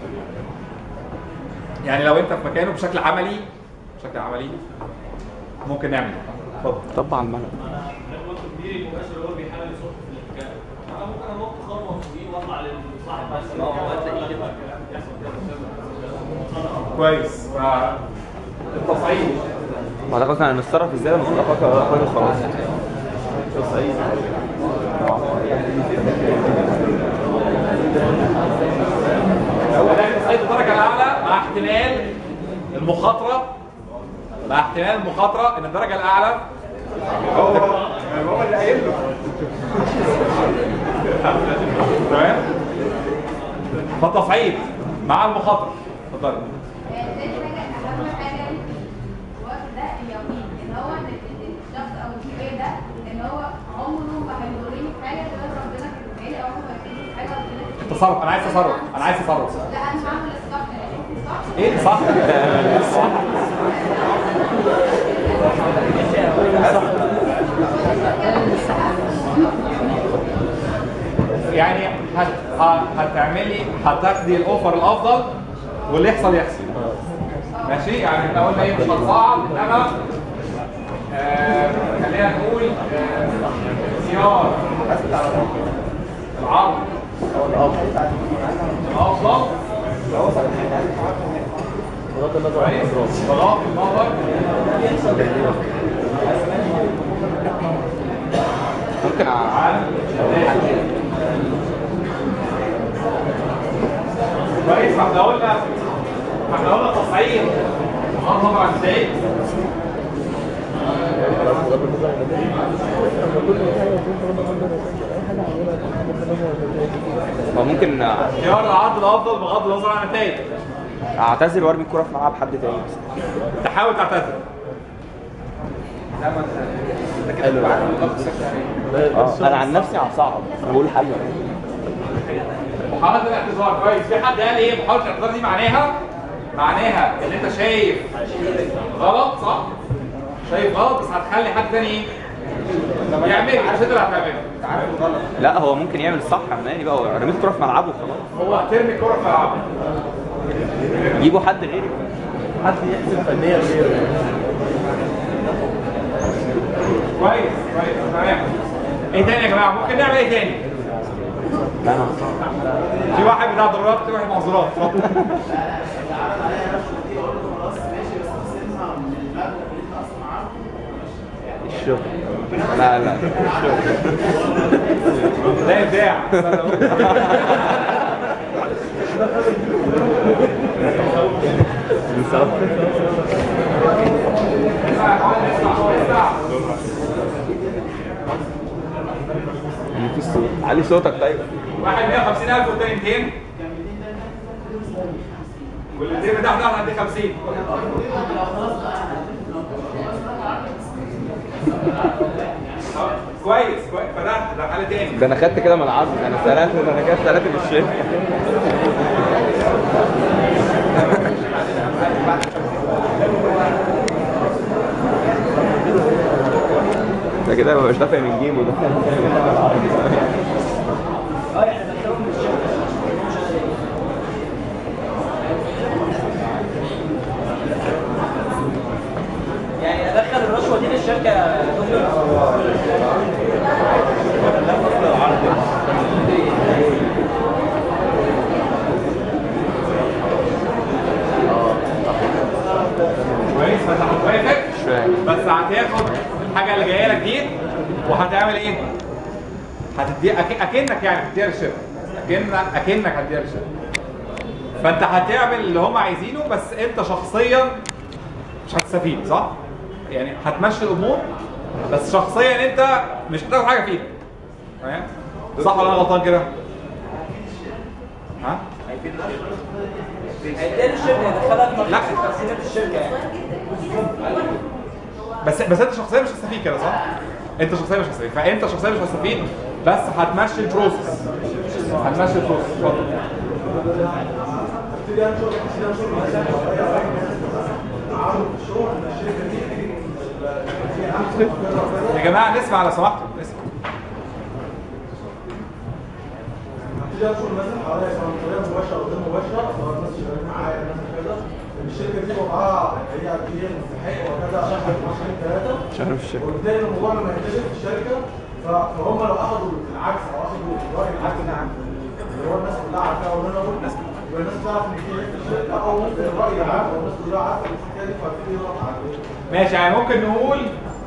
يعني لو انت في مكانه بشكل عملي بشكل عملي ممكن نعمل ايه اتفضل طبعا الملل الوقت كبير المباشر هو بيحاول يصح في الاتجاه انا ممكن انط خطوه فوقيه واطلع للصاحب بس ما هو هتلاقيه كده. يحصل كده كويس التصعيد ما اعتقد احنا هنتصرف ازاي لما نبقى فاكر فاكر خلاص هو ده تصعيد الدرجة الأعلى مع احتمال المخاطرة مع احتمال المخاطرة إن الدرجة الأعلى هو هو اللي قايل له تمام فالتصعيد مع المخاطرة اتفضل تاني حاجة أهم حاجة الوقت ده اليومين إن هو إن الشخص أو الكبير ده إن هو عمره ما هيضرني في حاجة غير ربنا كاتبها لي أو هو هيفيدني في حاجة ربنا كاتبها لي. التصرف أنا عايز تصرف أنا عايز تصرف لا أنا هعمل الصح لأن الصح إيه صح صح يعني هت... ه- هتعملي هتاخدي الاوفر الافضل واللي يحصل يحصل ماشي يعني احنا قلنا ايه مش هتصعد انما آه، خلينا نقول آه، اختيار العرض الافضل بغض النظر عن بغض النظر ممكن ع- عن كويس احنا قلنا احنا قلنا تصعيد بغض النظر عن ازاي ما ممكن اختيار العرض الافضل بغض النظر عن النتائج اعتزل وارمي الكرة في ملعب حد تاني تحاول تعتذر حلو اه انا عن نفسي هصعب انا بقول حل محاولة الاعتذار كويس في حد قال ايه محاولة الاعتذار دي معناها معناها ان انت شايف غلط صح شايف غلط بس هتخلي حد تاني ايه يعمل مش انت اللي هتعمله لا هو ممكن يعمل الصح عمال يبقى هو رميت الكرة في ملعبه خلاص هو هترمي الكرة في ملعبه يجيبوا حد غيري حد يحسب فنيا غيره كويس كويس تمام ايه تاني يا جماعه ممكن نعمل ايه تاني لا انا في واحد بتاع ضرورات في واحد معذورات اتفضل. الشغل لا لا الشغل ده ابداع مفيش صوت علي صوتك طيب واحد 150000 والتاني 200 والاثنين بتاعنا احنا هندي 50 كويس كويس فتحت ده حاله تاني ده انا خدت كده من العصر انا سرقت ده انا كده سرقت من الشركه ده كده مبقاش دافع من جيبه ده اه يعني دخلهم من الشركه يعني ادخل الرشوه دي للشركه يا دكتور كويس فانت هتوافق مش فاهم بس هتاخد الحاجه اللي جايه لك دي وهتعمل ايه؟ هتدي أك... اكنك يعني هتديها للشركه اكنك اكنك هتديها للشركه فانت هتعمل اللي هم عايزينه بس انت شخصيا مش هتستفيد صح؟ يعني هتمشي الامور بس شخصيا انت مش هتاخد حاجه فيها فاهم؟ صح ولا انا غلطان كده؟ ها؟ هيديها للشركه يدخلها في لا. مخزن تخزينات الشركه يعني بس بس انت شخصيا مش هتستفيد كده صح؟ انت شخصيا مش هتستفيد فانت شخصيا مش هتستفيد بس هتمشي البروسيس هتمشي البروسيس اتفضل ابتدي انشر ابتدي انشر مثلا عرض الشغل ان الشركه دي في احسن كذا وكذا يا جماعه نسمع لو سمحتوا نسمع ابتدي انشر مثلا حوالي سواء بطريقه مباشره او غير مباشره سواء الناس شغالين معايا الناس كذا ان الشركه دي وضعها هي هي مستحق وكذا شهر شهرين ثلاثه مش عارف الشركه وبالتالي الموضوع لما ينتشر في الشركه ف- فهم لو اخذوا العكس او اخذوا الراي العكس اللي هو الناس كلها عارفاه ولا انا اقول يبقى الناس تعرف ان في عيب في الشركه او ممكن الراي العام او الناس كلها عارفه ان الحكايه دي فبتبتدي يضغط على ماشي يعني ممكن نقول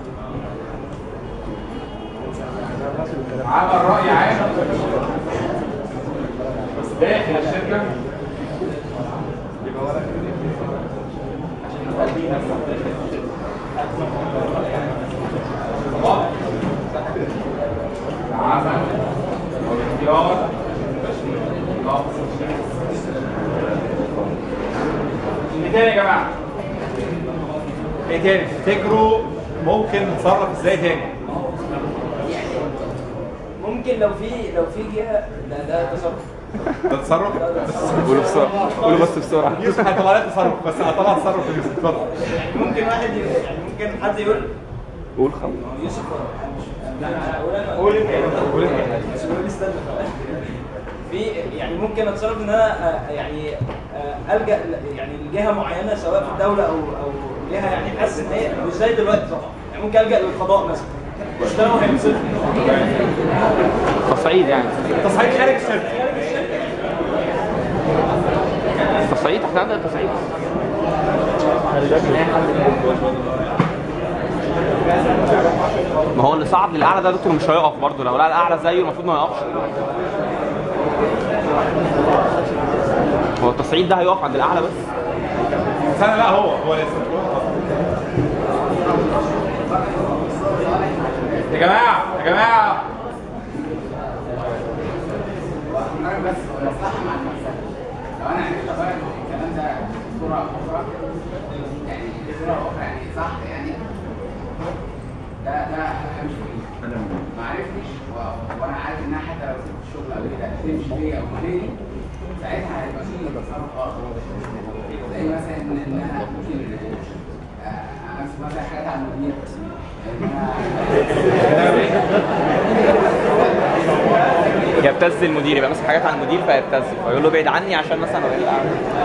عمل رأي عام بس داخل الشركة عمل واختيار ايه تاني يا جماعه ايه تاني تفتكروا ممكن نتصرف ازاي تاني ممكن لو في لو في جهه ده ده تصرف ده تصرف قولوا بسرعه قولوا بس بسرعه يوسف هيطلع لك تصرف بس هطلع تصرف يوسف اتفضل ممكن واحد ي- يعني ممكن حد يقول قول خمس يوسف لا انا اقول انا قول انت قول انت قول استنى في يعني ممكن اتصرف ان انا آه، يعني آه، الجا ل- يعني لجهه معينه سواء في الدوله او او جهه يعني حاسس ان هي مش زي دلوقتي طبعا يعني ممكن الجا للقضاء مثلا بس ده هو هيمسكني تصعيد يعني تصعيد خارج الشركه تصعيد احنا عندنا تصعيد ما هو اللي صعد للاعلى ده يا دكتور مش هيقف برضه لو لقى الاعلى زيه المفروض ما يقفش هو التصعيد ده هيقف عند الاعلى بس بس انا لا هو هو لسه يا جماعه يا جماعه بس مصلحه مع المكسب لو انا عرفت اغير الكلام ده بصوره اخرى يعني بصوره اخرى يعني صح يعني ده ده همشي فيه ما عرفتش و- وانا عارف انها حتى لو سبت الشغل او كده تمشي فيا او غيري ساعتها هيبقى في تصرف اخر زي مثلا ان انها ممكن آه، امسك مثلا حاجات على المدير يبتز المدير يبقى ماسك حاجات عن المدير فيبتز فيقول له ابعد عني عشان مثلا هو يقلع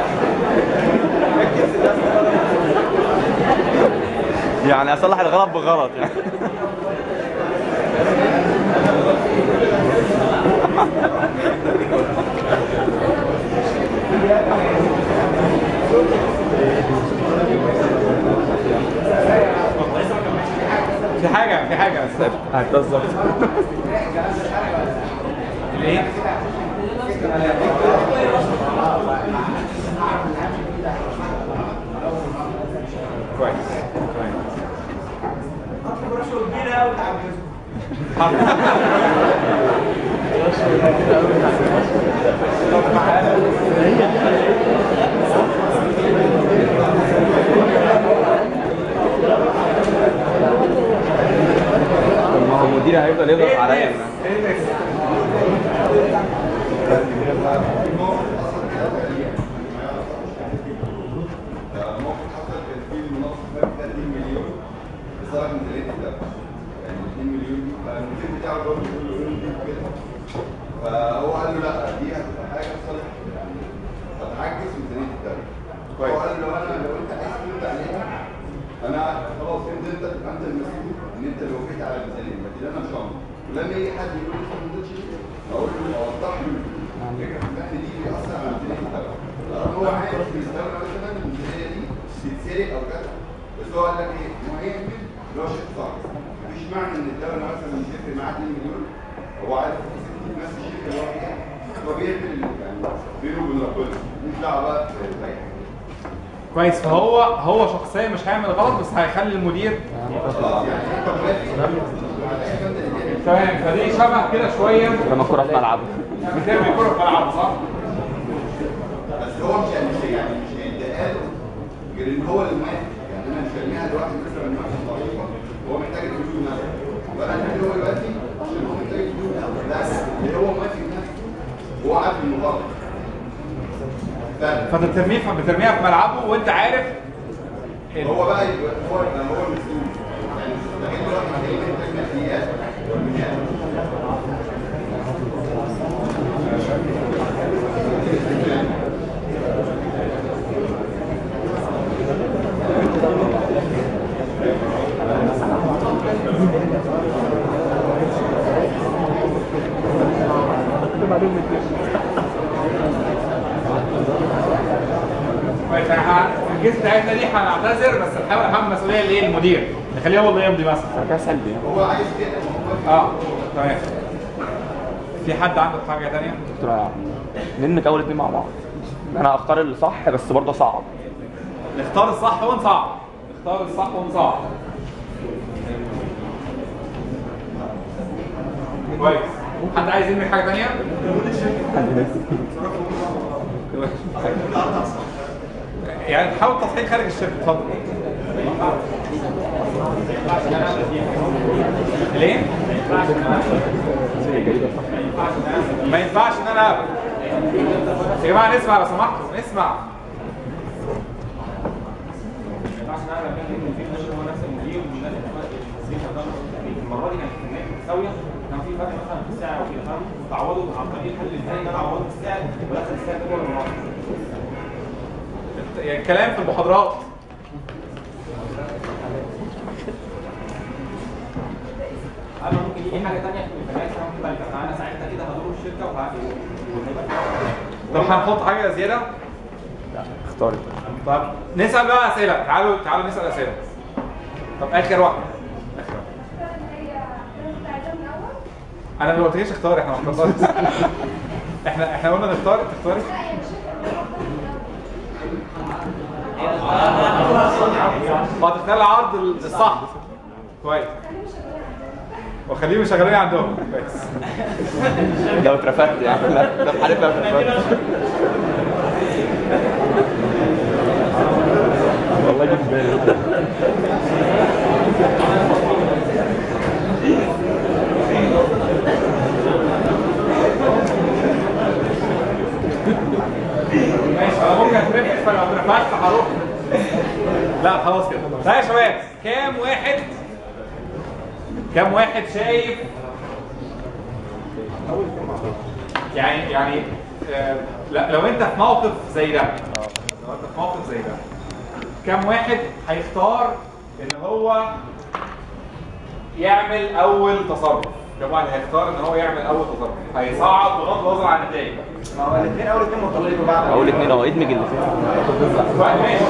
يعني اصلح الغلط بغلط يعني في حاجه في حاجه بس هتهزر ايه كويس كويس اطلب رشوه كبيره قوي تعجزه طب ما هو المدير هيفضل يضغط عليا موقف حصل كان في المناقصه فات 30 مليون بصراحه ميزانيه الدوله يعني 2 مليون دي فالمدير بتاعه برضه بيقول له ايه دي كده فهو قال له لا دي هتبقى حاجه تصالح يعني هتعجز ميزانيه الدوله هو قال له انا لو انت عايز ترد عليها انا خلاص انت انت تبقى انت المسؤول ان انت اللي وافقت على الميزانيه لكن انا مش هعمل ولما يجي حد يقول لي ما رضيتش ليه؟ اقول له اوضح له الفكره في البحث دي بيأثر على ميزانيه الدوله لان هو عارف ان الدوله مثلا الميزانيه دي تتسرق او كذا بس هو قال لك ايه؟ ما هي يمكن اللي هو شيء صح مفيش معنى ان الدوله مثلا مش تفرق معاه 2 مليون هو عارف نفس الشركه اللي هو فيها هو بيعمل يعني بينه وبين ربنا مش دعوه بقى باي حاجه كويس فهو هو شخصيا مش هيعمل غلط بس هيخلي المدير تمام فدي شبه كده شويه لما الكرة في ملعبه بترمي كرة في ملعبه صح؟ بس هو مش مش يعني مش هيديها له غير ان هو اللي موافق يعني انا مش هرميها لواحد مثلا مثلا ضعيفه هو محتاج الفلوس مثلا فانا هديله هو دلوقتي عشان هو محتاج الفلوس بس اللي هو موافق نفسه هو عارف انه غلط فانت بترميها بترميها في ملعبه وانت عارف هو بقى يبقى هو يبقى هو المسؤول يعني مستغل دلوقتي ما هي محتاج ماديات والمنيات كويس احنا في الجيش بتاعتنا دي هنعتذر بس نحاول نحمل المسؤوليه لايه المدير نخليه هو اللي يمضي مثلا كده سلبي هو عايز كده اه تمام في حد عنده حاجه ثانيه؟ دكتور علاء. ننك اول اتنين مع بعض انا هختار اللي صح بس برضه صعب نختار الصح ونصعب نختار الصح ونصعب كويس حد عايز يرمي حاجه ثانيه؟ يعني حاول تصحيح خارج الشركه اتفضل ليه؟ ما ينفعش ان انا أقبل. يا جماعه نسمع لو سمحتوا نسمع ينفعش نعمل كده ان في مدير هو نفس المدير والناس اللي شغاله المره دي كانت الكميات متساويه كان في فرق مثلا في السعر وكده فاهم وتعوضوا عن طريق الحل ازاي ان انا اعوضه في السعر ودخل السعر ده جوه المناطق يعني كلام في المحاضرات اما ممكن يجي حاجه ثانيه في الكميات انا ممكن بقى فانا ساعتها كده هضر الشركه وهيبقى طب هنحط حاجه زياده اختاري طب نسال بقى اسئله تعالوا تعالوا نسال اسئله طب اخر واحده اخر واحده انا ما قلتليش اختار احنا ما اخترناش احنا احنا قلنا نختار تختاري هتختار العرض الصح كويس وخليهم شغالين عندهم كويس لو اترفدت يعني لا ده في حالة لو اترفدت والله جه في بالي ماشي انا ممكن اترفد فلو اترفدت هروح لا خلاص كده لا يا شباب كام واحد كام واحد شايف يعني يعني آه لا لو انت في موقف زي ده لو انت في موقف زي ده كام واحد هيختار ان هو يعمل اول تصرف كام واحد هيختار ان هو يعمل اول تصرف هيصعد بغض النظر عن النتائج ما هو الاثنين اول اثنين مرتبطين ببعض اول اتنين اهو ادمج اللي فيهم طيب ماشي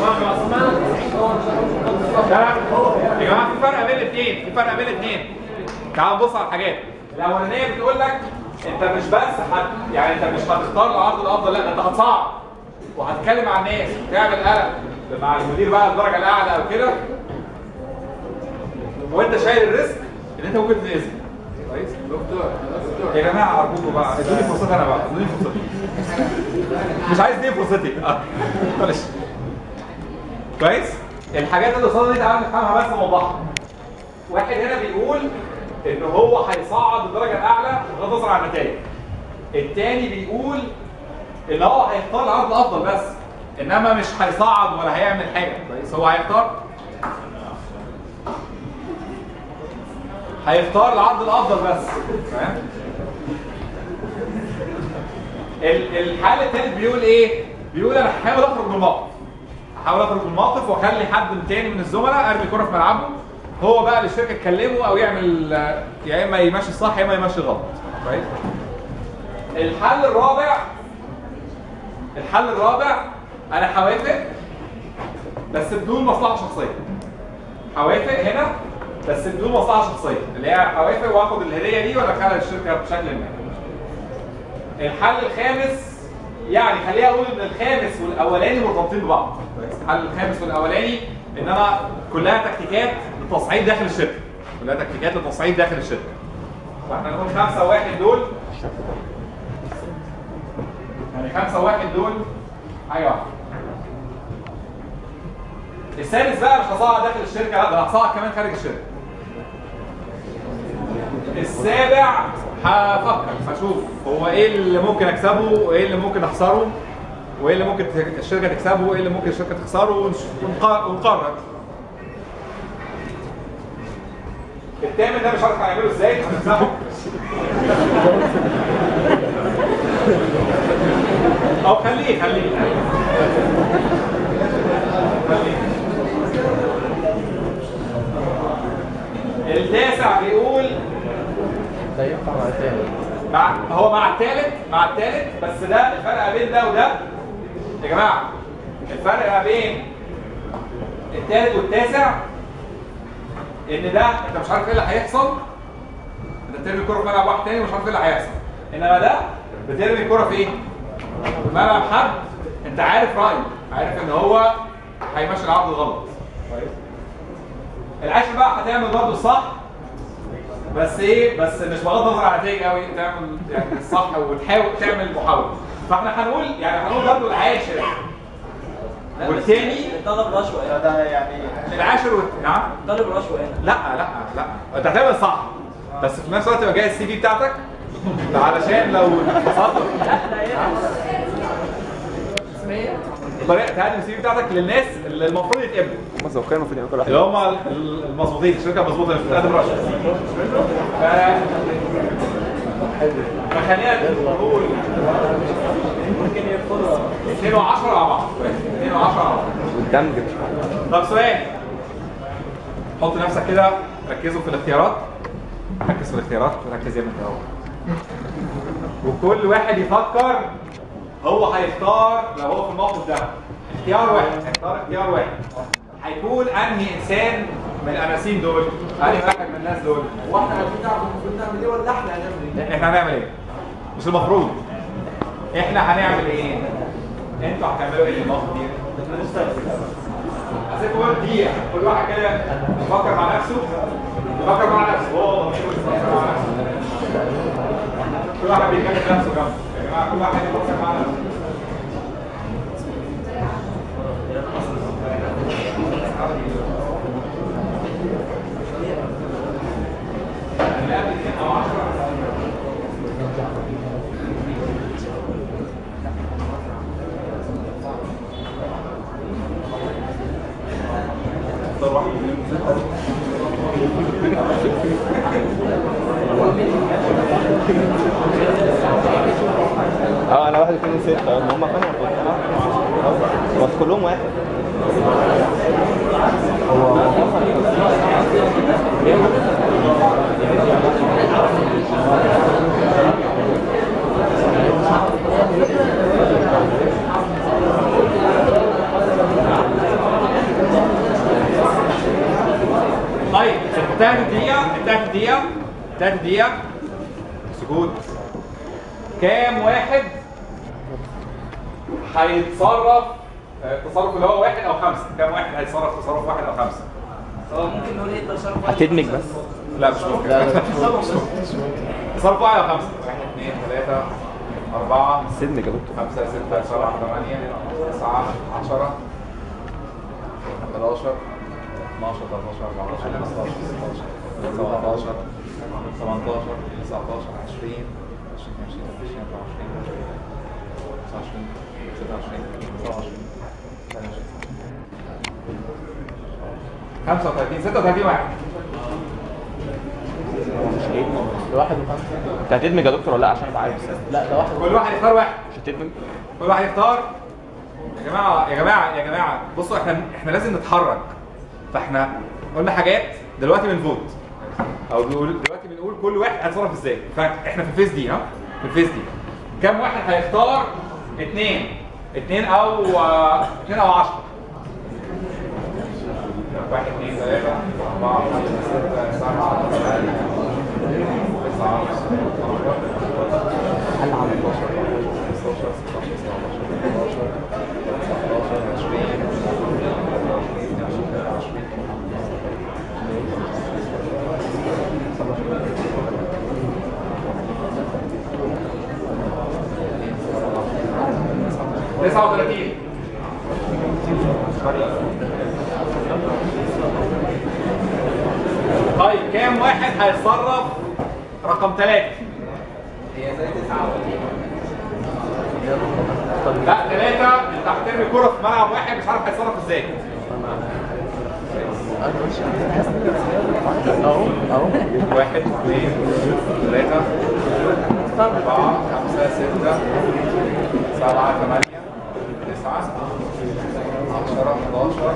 لا يا جماعه في فرق بين الاثنين في فرق بين الاثنين تعال نبص على الحاجات الاولانيه بتقول لك انت مش بس هت يعني انت مش هتختار العرض الافضل لا ده انت هتصعد وهتكلم مع الناس وتعمل قلق مع المدير بقى الدرجه الاعلى او كده وانت شايل الريسك ان انت ممكن تتاذي كويس دكتور دكتور يا جماعه ارجوكم بقى ادوني فرصتي انا بقى ادوني فرصتي مش عايز دي فرصتي اه معلش كويس الحاجات اللي قصادنا دي تعالى نفهمها بس نوضحها واحد هنا بيقول ان هو هيصعد الدرجه الاعلى بغض النظر عن النتائج التاني بيقول ان هو هيختار العرض الافضل بس انما مش هيصعد ولا هيعمل حاجه كويس هو هيختار هيختار العرض الافضل بس فاهم ال- الحال الثالث بيقول ايه بيقول انا هحاول اخرج من الموقف هحاول اخرج من الموقف واخلي حد تاني من الزملاء ارمي كره في ملعبه هو بقى اللي الشركه تكلمه او يعمل آه، يا اما يمشي الصح يا اما يمشي غلط كويس الحل الرابع الحل الرابع انا هوافق بس بدون مصلحه شخصيه هوافق هنا بس بدون مصلحه شخصيه اللي هي هوافق واخد الهديه دي وادخلها للشركه بشكل ما الحل الخامس يعني خليها اقول ان الخامس والاولاني مرتبطين ببعض الحل الخامس والاولاني انما كلها تكتيكات لتصعيد داخل الشركه كلها تكتيكات لتصعيد داخل الشركه فاحنا نقول خمسه واحد دول يعني خمسه واحد دول حاجه واحده السادس بقى مش هصعد داخل الشركه لا ده انا هصعد كمان خارج الشركه السابع هفكر هشوف هو ايه اللي ممكن اكسبه وايه اللي ممكن اخسره وايه اللي ممكن الشركه تكسبه وايه اللي ممكن الشركه تخسره ونش- ونق- ونقرر التامن ده مش عارف هنعمله ازاي هنفتحه او خليه خليه خليه التاسع بيقول ده ينفع مع التاني مع هو مع الثالث مع الثالث بس ده الفرق ما بين ده وده يا جماعه الفرق ما بين الثالث والتاسع ان ده انت مش عارف ايه اللي هيحصل انت بترمي الكوره في ملعب واحد تاني ومش عارف ايه اللي هيحصل انما ده بترمي الكوره في ايه؟ في ملعب حد انت عارف رايه عارف ان هو هيمشي العرض الغلط كويس العاشر بقى هتعمل برضه الصح بس ايه بس مش بغض النظر عن النتائج قوي تعمل يعني الصح وتحاول تعمل محاوله فاحنا هنقول يعني هنقول برضه العاشر والتاني طلب رشوه ده, ده يعني العاشر وال... نعم طالب رشوه هنا لا لا لا انت هتعمل صح بس في نفس الوقت يبقى جاي السي في بتاعتك علشان لو حصلت طريقه تقدم السي في بتاعتك للناس اللي المفروض يتقبلوا هم الزوقين المفروض يعملوا كل اللي حاجه هم المظبوطين الشركه المظبوطه اللي بتقدم رشوه ف فخلينا نقول ممكن يدخلوا 2 و10 مع بعض 2 و10 مع بعض والدمج مش طب سؤال حط نفسك كده ركزوا في الاختيارات ركز في الاختيارات ركز يا ابني في الأول. وكل واحد يفكر هو هيختار لو هو في الموقف ده اختيار واحد هيختار اختيار واحد هيكون انهي انسان من الاناسين دول انهي واحد من الناس دول واحنا عايزين نعرف المفروض نعمل ايه ولا احنا هنعمل ايه؟ احنا هنعمل ايه مش المفروض احنا هنعمل ايه انتوا هتعملوا ايه في الموقف دي هسيبكم بقى دقيقة كل واحد كده يفكر مع نفسه يفكر مع نفسه هو ضميره يفكر مع نفسه كل واحد بيكلم نفسه جنبه يا جماعة كل واحد يفكر مع نفسه لا باتنين أو عشرة اختار واحد منهم اه انا واحد اثنين ستة هم كانوا بس كلهم واحد طيب انتهت الدقيقة انتهت الدقيقة انتهت الدقيقة سكوت كام واحد هيتصرف آه، التصرف اللي هو واحد او خمسة كام واحد هيتصرف تصرف واحد او خمسة هو ممكن نقول ايه التصرف واحد هتدمج خمسة؟ بس لا مش ممكن لا لا مش ممكن مش ممكن صرف واحد او خمسة واحد اثنين ثلاثة أربعة سيدني يا دكتور خمسة ستة سبعة ثمانية تسعة عشرة 11 12 13 14 15 16 17 18 19 20 21 22 23 26 35 36 واحد ده واحد وخمسة انت هتدمج يا دكتور ولا لا عشان ابقى عارف لا ده واحد كل واحد يختار واحد مش هتدمج كل واحد يختار يا جماعه يا جماعه يا جماعه بصوا احنا احنا لازم نتحرك فاحنا قلنا حاجات دلوقتي بنفوت او بنقول دلوقتي بنقول كل واحد هيتصرف ازاي فاحنا في الفيز دي ها في الفيز دي كم واحد هيختار اثنين اثنين او آه، اثنين او 10 واحد اثنين ثلاثة أربعة خمسة ستة سبعة ثمانية تسعة هل عم 12 15 16 17 18 20 39 طيب كام واحد هيتصرف رقم ثلاثة؟ هي زي تسعة لا ثلاثة انت هترمي كرة في ملعب واحد مش عارف هيتصرف ازاي اهو اهو واحد اثنين ثلاثة أربعة خمسة ستة سبعة ثمانية تسعة عشرة 11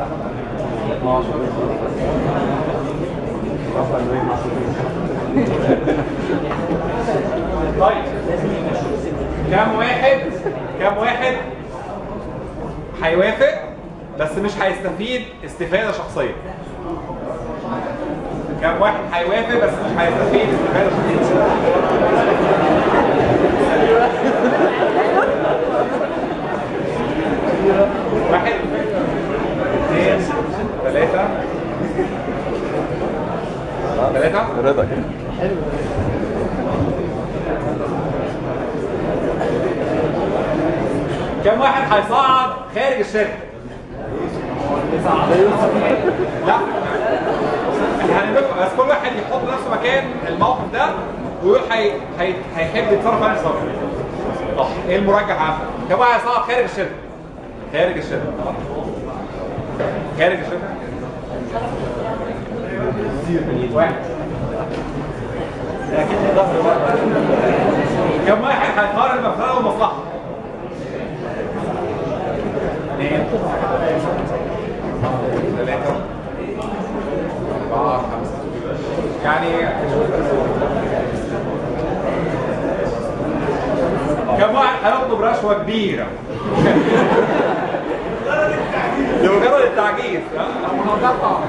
طيب كم واحد كم واحد هيوافق بس مش هيستفيد استفادة شخصية كم واحد هيوافق بس مش هيستفيد استفادة شخصية واحد اثنين ثلاثة ثلاثة رضا كده كم واحد هيصعد خارج الشركة؟ لا احنا هنبقى بس كل واحد يحط نفسه مكان الموقف ده ويقول هي... هي... هيحب يتصرف انا يتصرف طب ايه المرجح عنه؟ كم واحد هيصعد خارج الشركة؟ خارج الشركة خارج الشركة واحد كم واحد هيقارن المفسدة والمصلحة؟ اثنين ثلاثة أربعة خمسة يعني كم واحد هيطلب رشوة كبيرة لمجرد التعجيز ها؟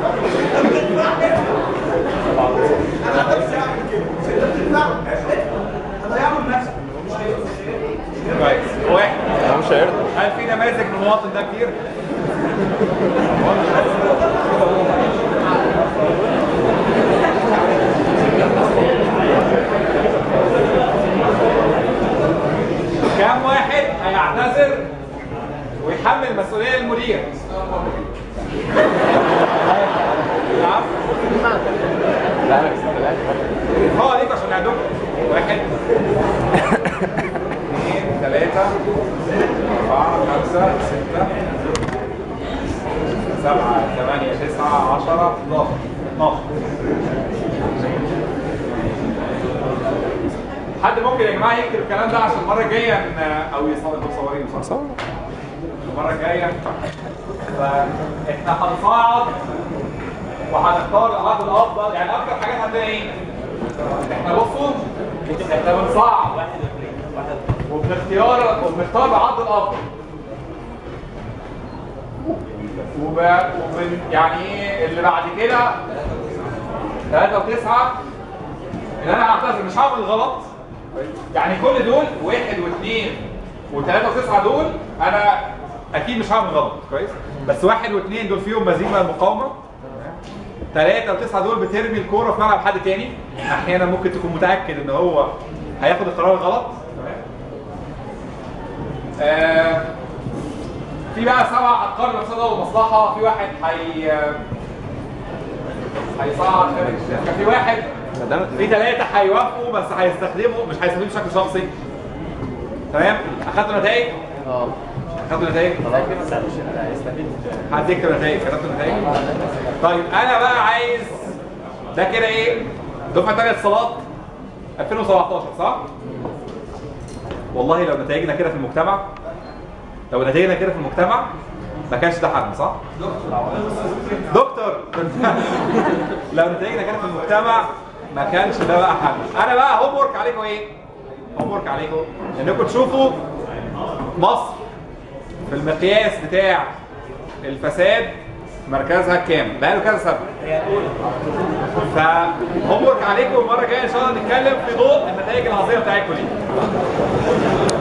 كويس واحد انا مش هيرضى هل في نماذج من المواطن ده كتير؟ كم واحد هيعتذر ويحمل مسؤولية المدير؟ نعم؟ لا انا كسبت هو عليك عشان نعدهم واحد اثنين ثلاثة أربعة خمسة ستة سبعة ثمانية تسعة عشرة 11 12 حد ممكن يا جماعة يكتب الكلام ده عشان المرة الجاية ن- أو يصور انتوا مصورين صح؟ المرة الجاية فاحنا هنصعد وهنختار العرض الأفضل يعني أكتر حاجات عندنا إيه؟ احنا بصوا احنا بنصعد وباختيار وبنختار العرض الافضل وب... وبن... يعني ايه اللي بعد كده 3 و9 ان انا اعتذر مش هعمل غلط يعني كل دول واحد واثنين وثلاثة وتسعة دول انا اكيد مش هعمل غلط كويس بس واحد واثنين دول فيهم مزيد من المقاومة ثلاثة وتسعة دول بترمي الكورة في ملعب حد تاني احيانا ممكن تكون متأكد ان هو هياخد القرار الغلط تمام آه في بقى سبع افكار مقصده والمصلحه في واحد هي هيصعد خارج الشركه في واحد في ثلاثه هيوافقوا بس هيستخدموا مش هيستخدموا بشكل شخصي تمام اخدتوا نتائج؟ اه اخدتوا نتائج؟ خلاص هيستفيد حد يكتب نتائج كتبت نتائج؟ طيب انا بقى عايز ده كده ايه؟ دفعه ثانيه اتصالات 2017 صح؟ والله لو نتائجنا كده في المجتمع لو نتائجنا كده في المجتمع ما كانش ده حل صح؟ دكتور لو نتائجنا كده في المجتمع ما كانش ده بقى حل انا بقى هوم ورك عليكم ايه؟ هوم ورك عليكم انكم تشوفوا مصر في المقياس بتاع الفساد مركزها كام؟ بقاله كذا سنه فهوم ورك عليكم المره الجايه ان شاء الله نتكلم في ضوء النتائج العظيمه بتاعتكم دي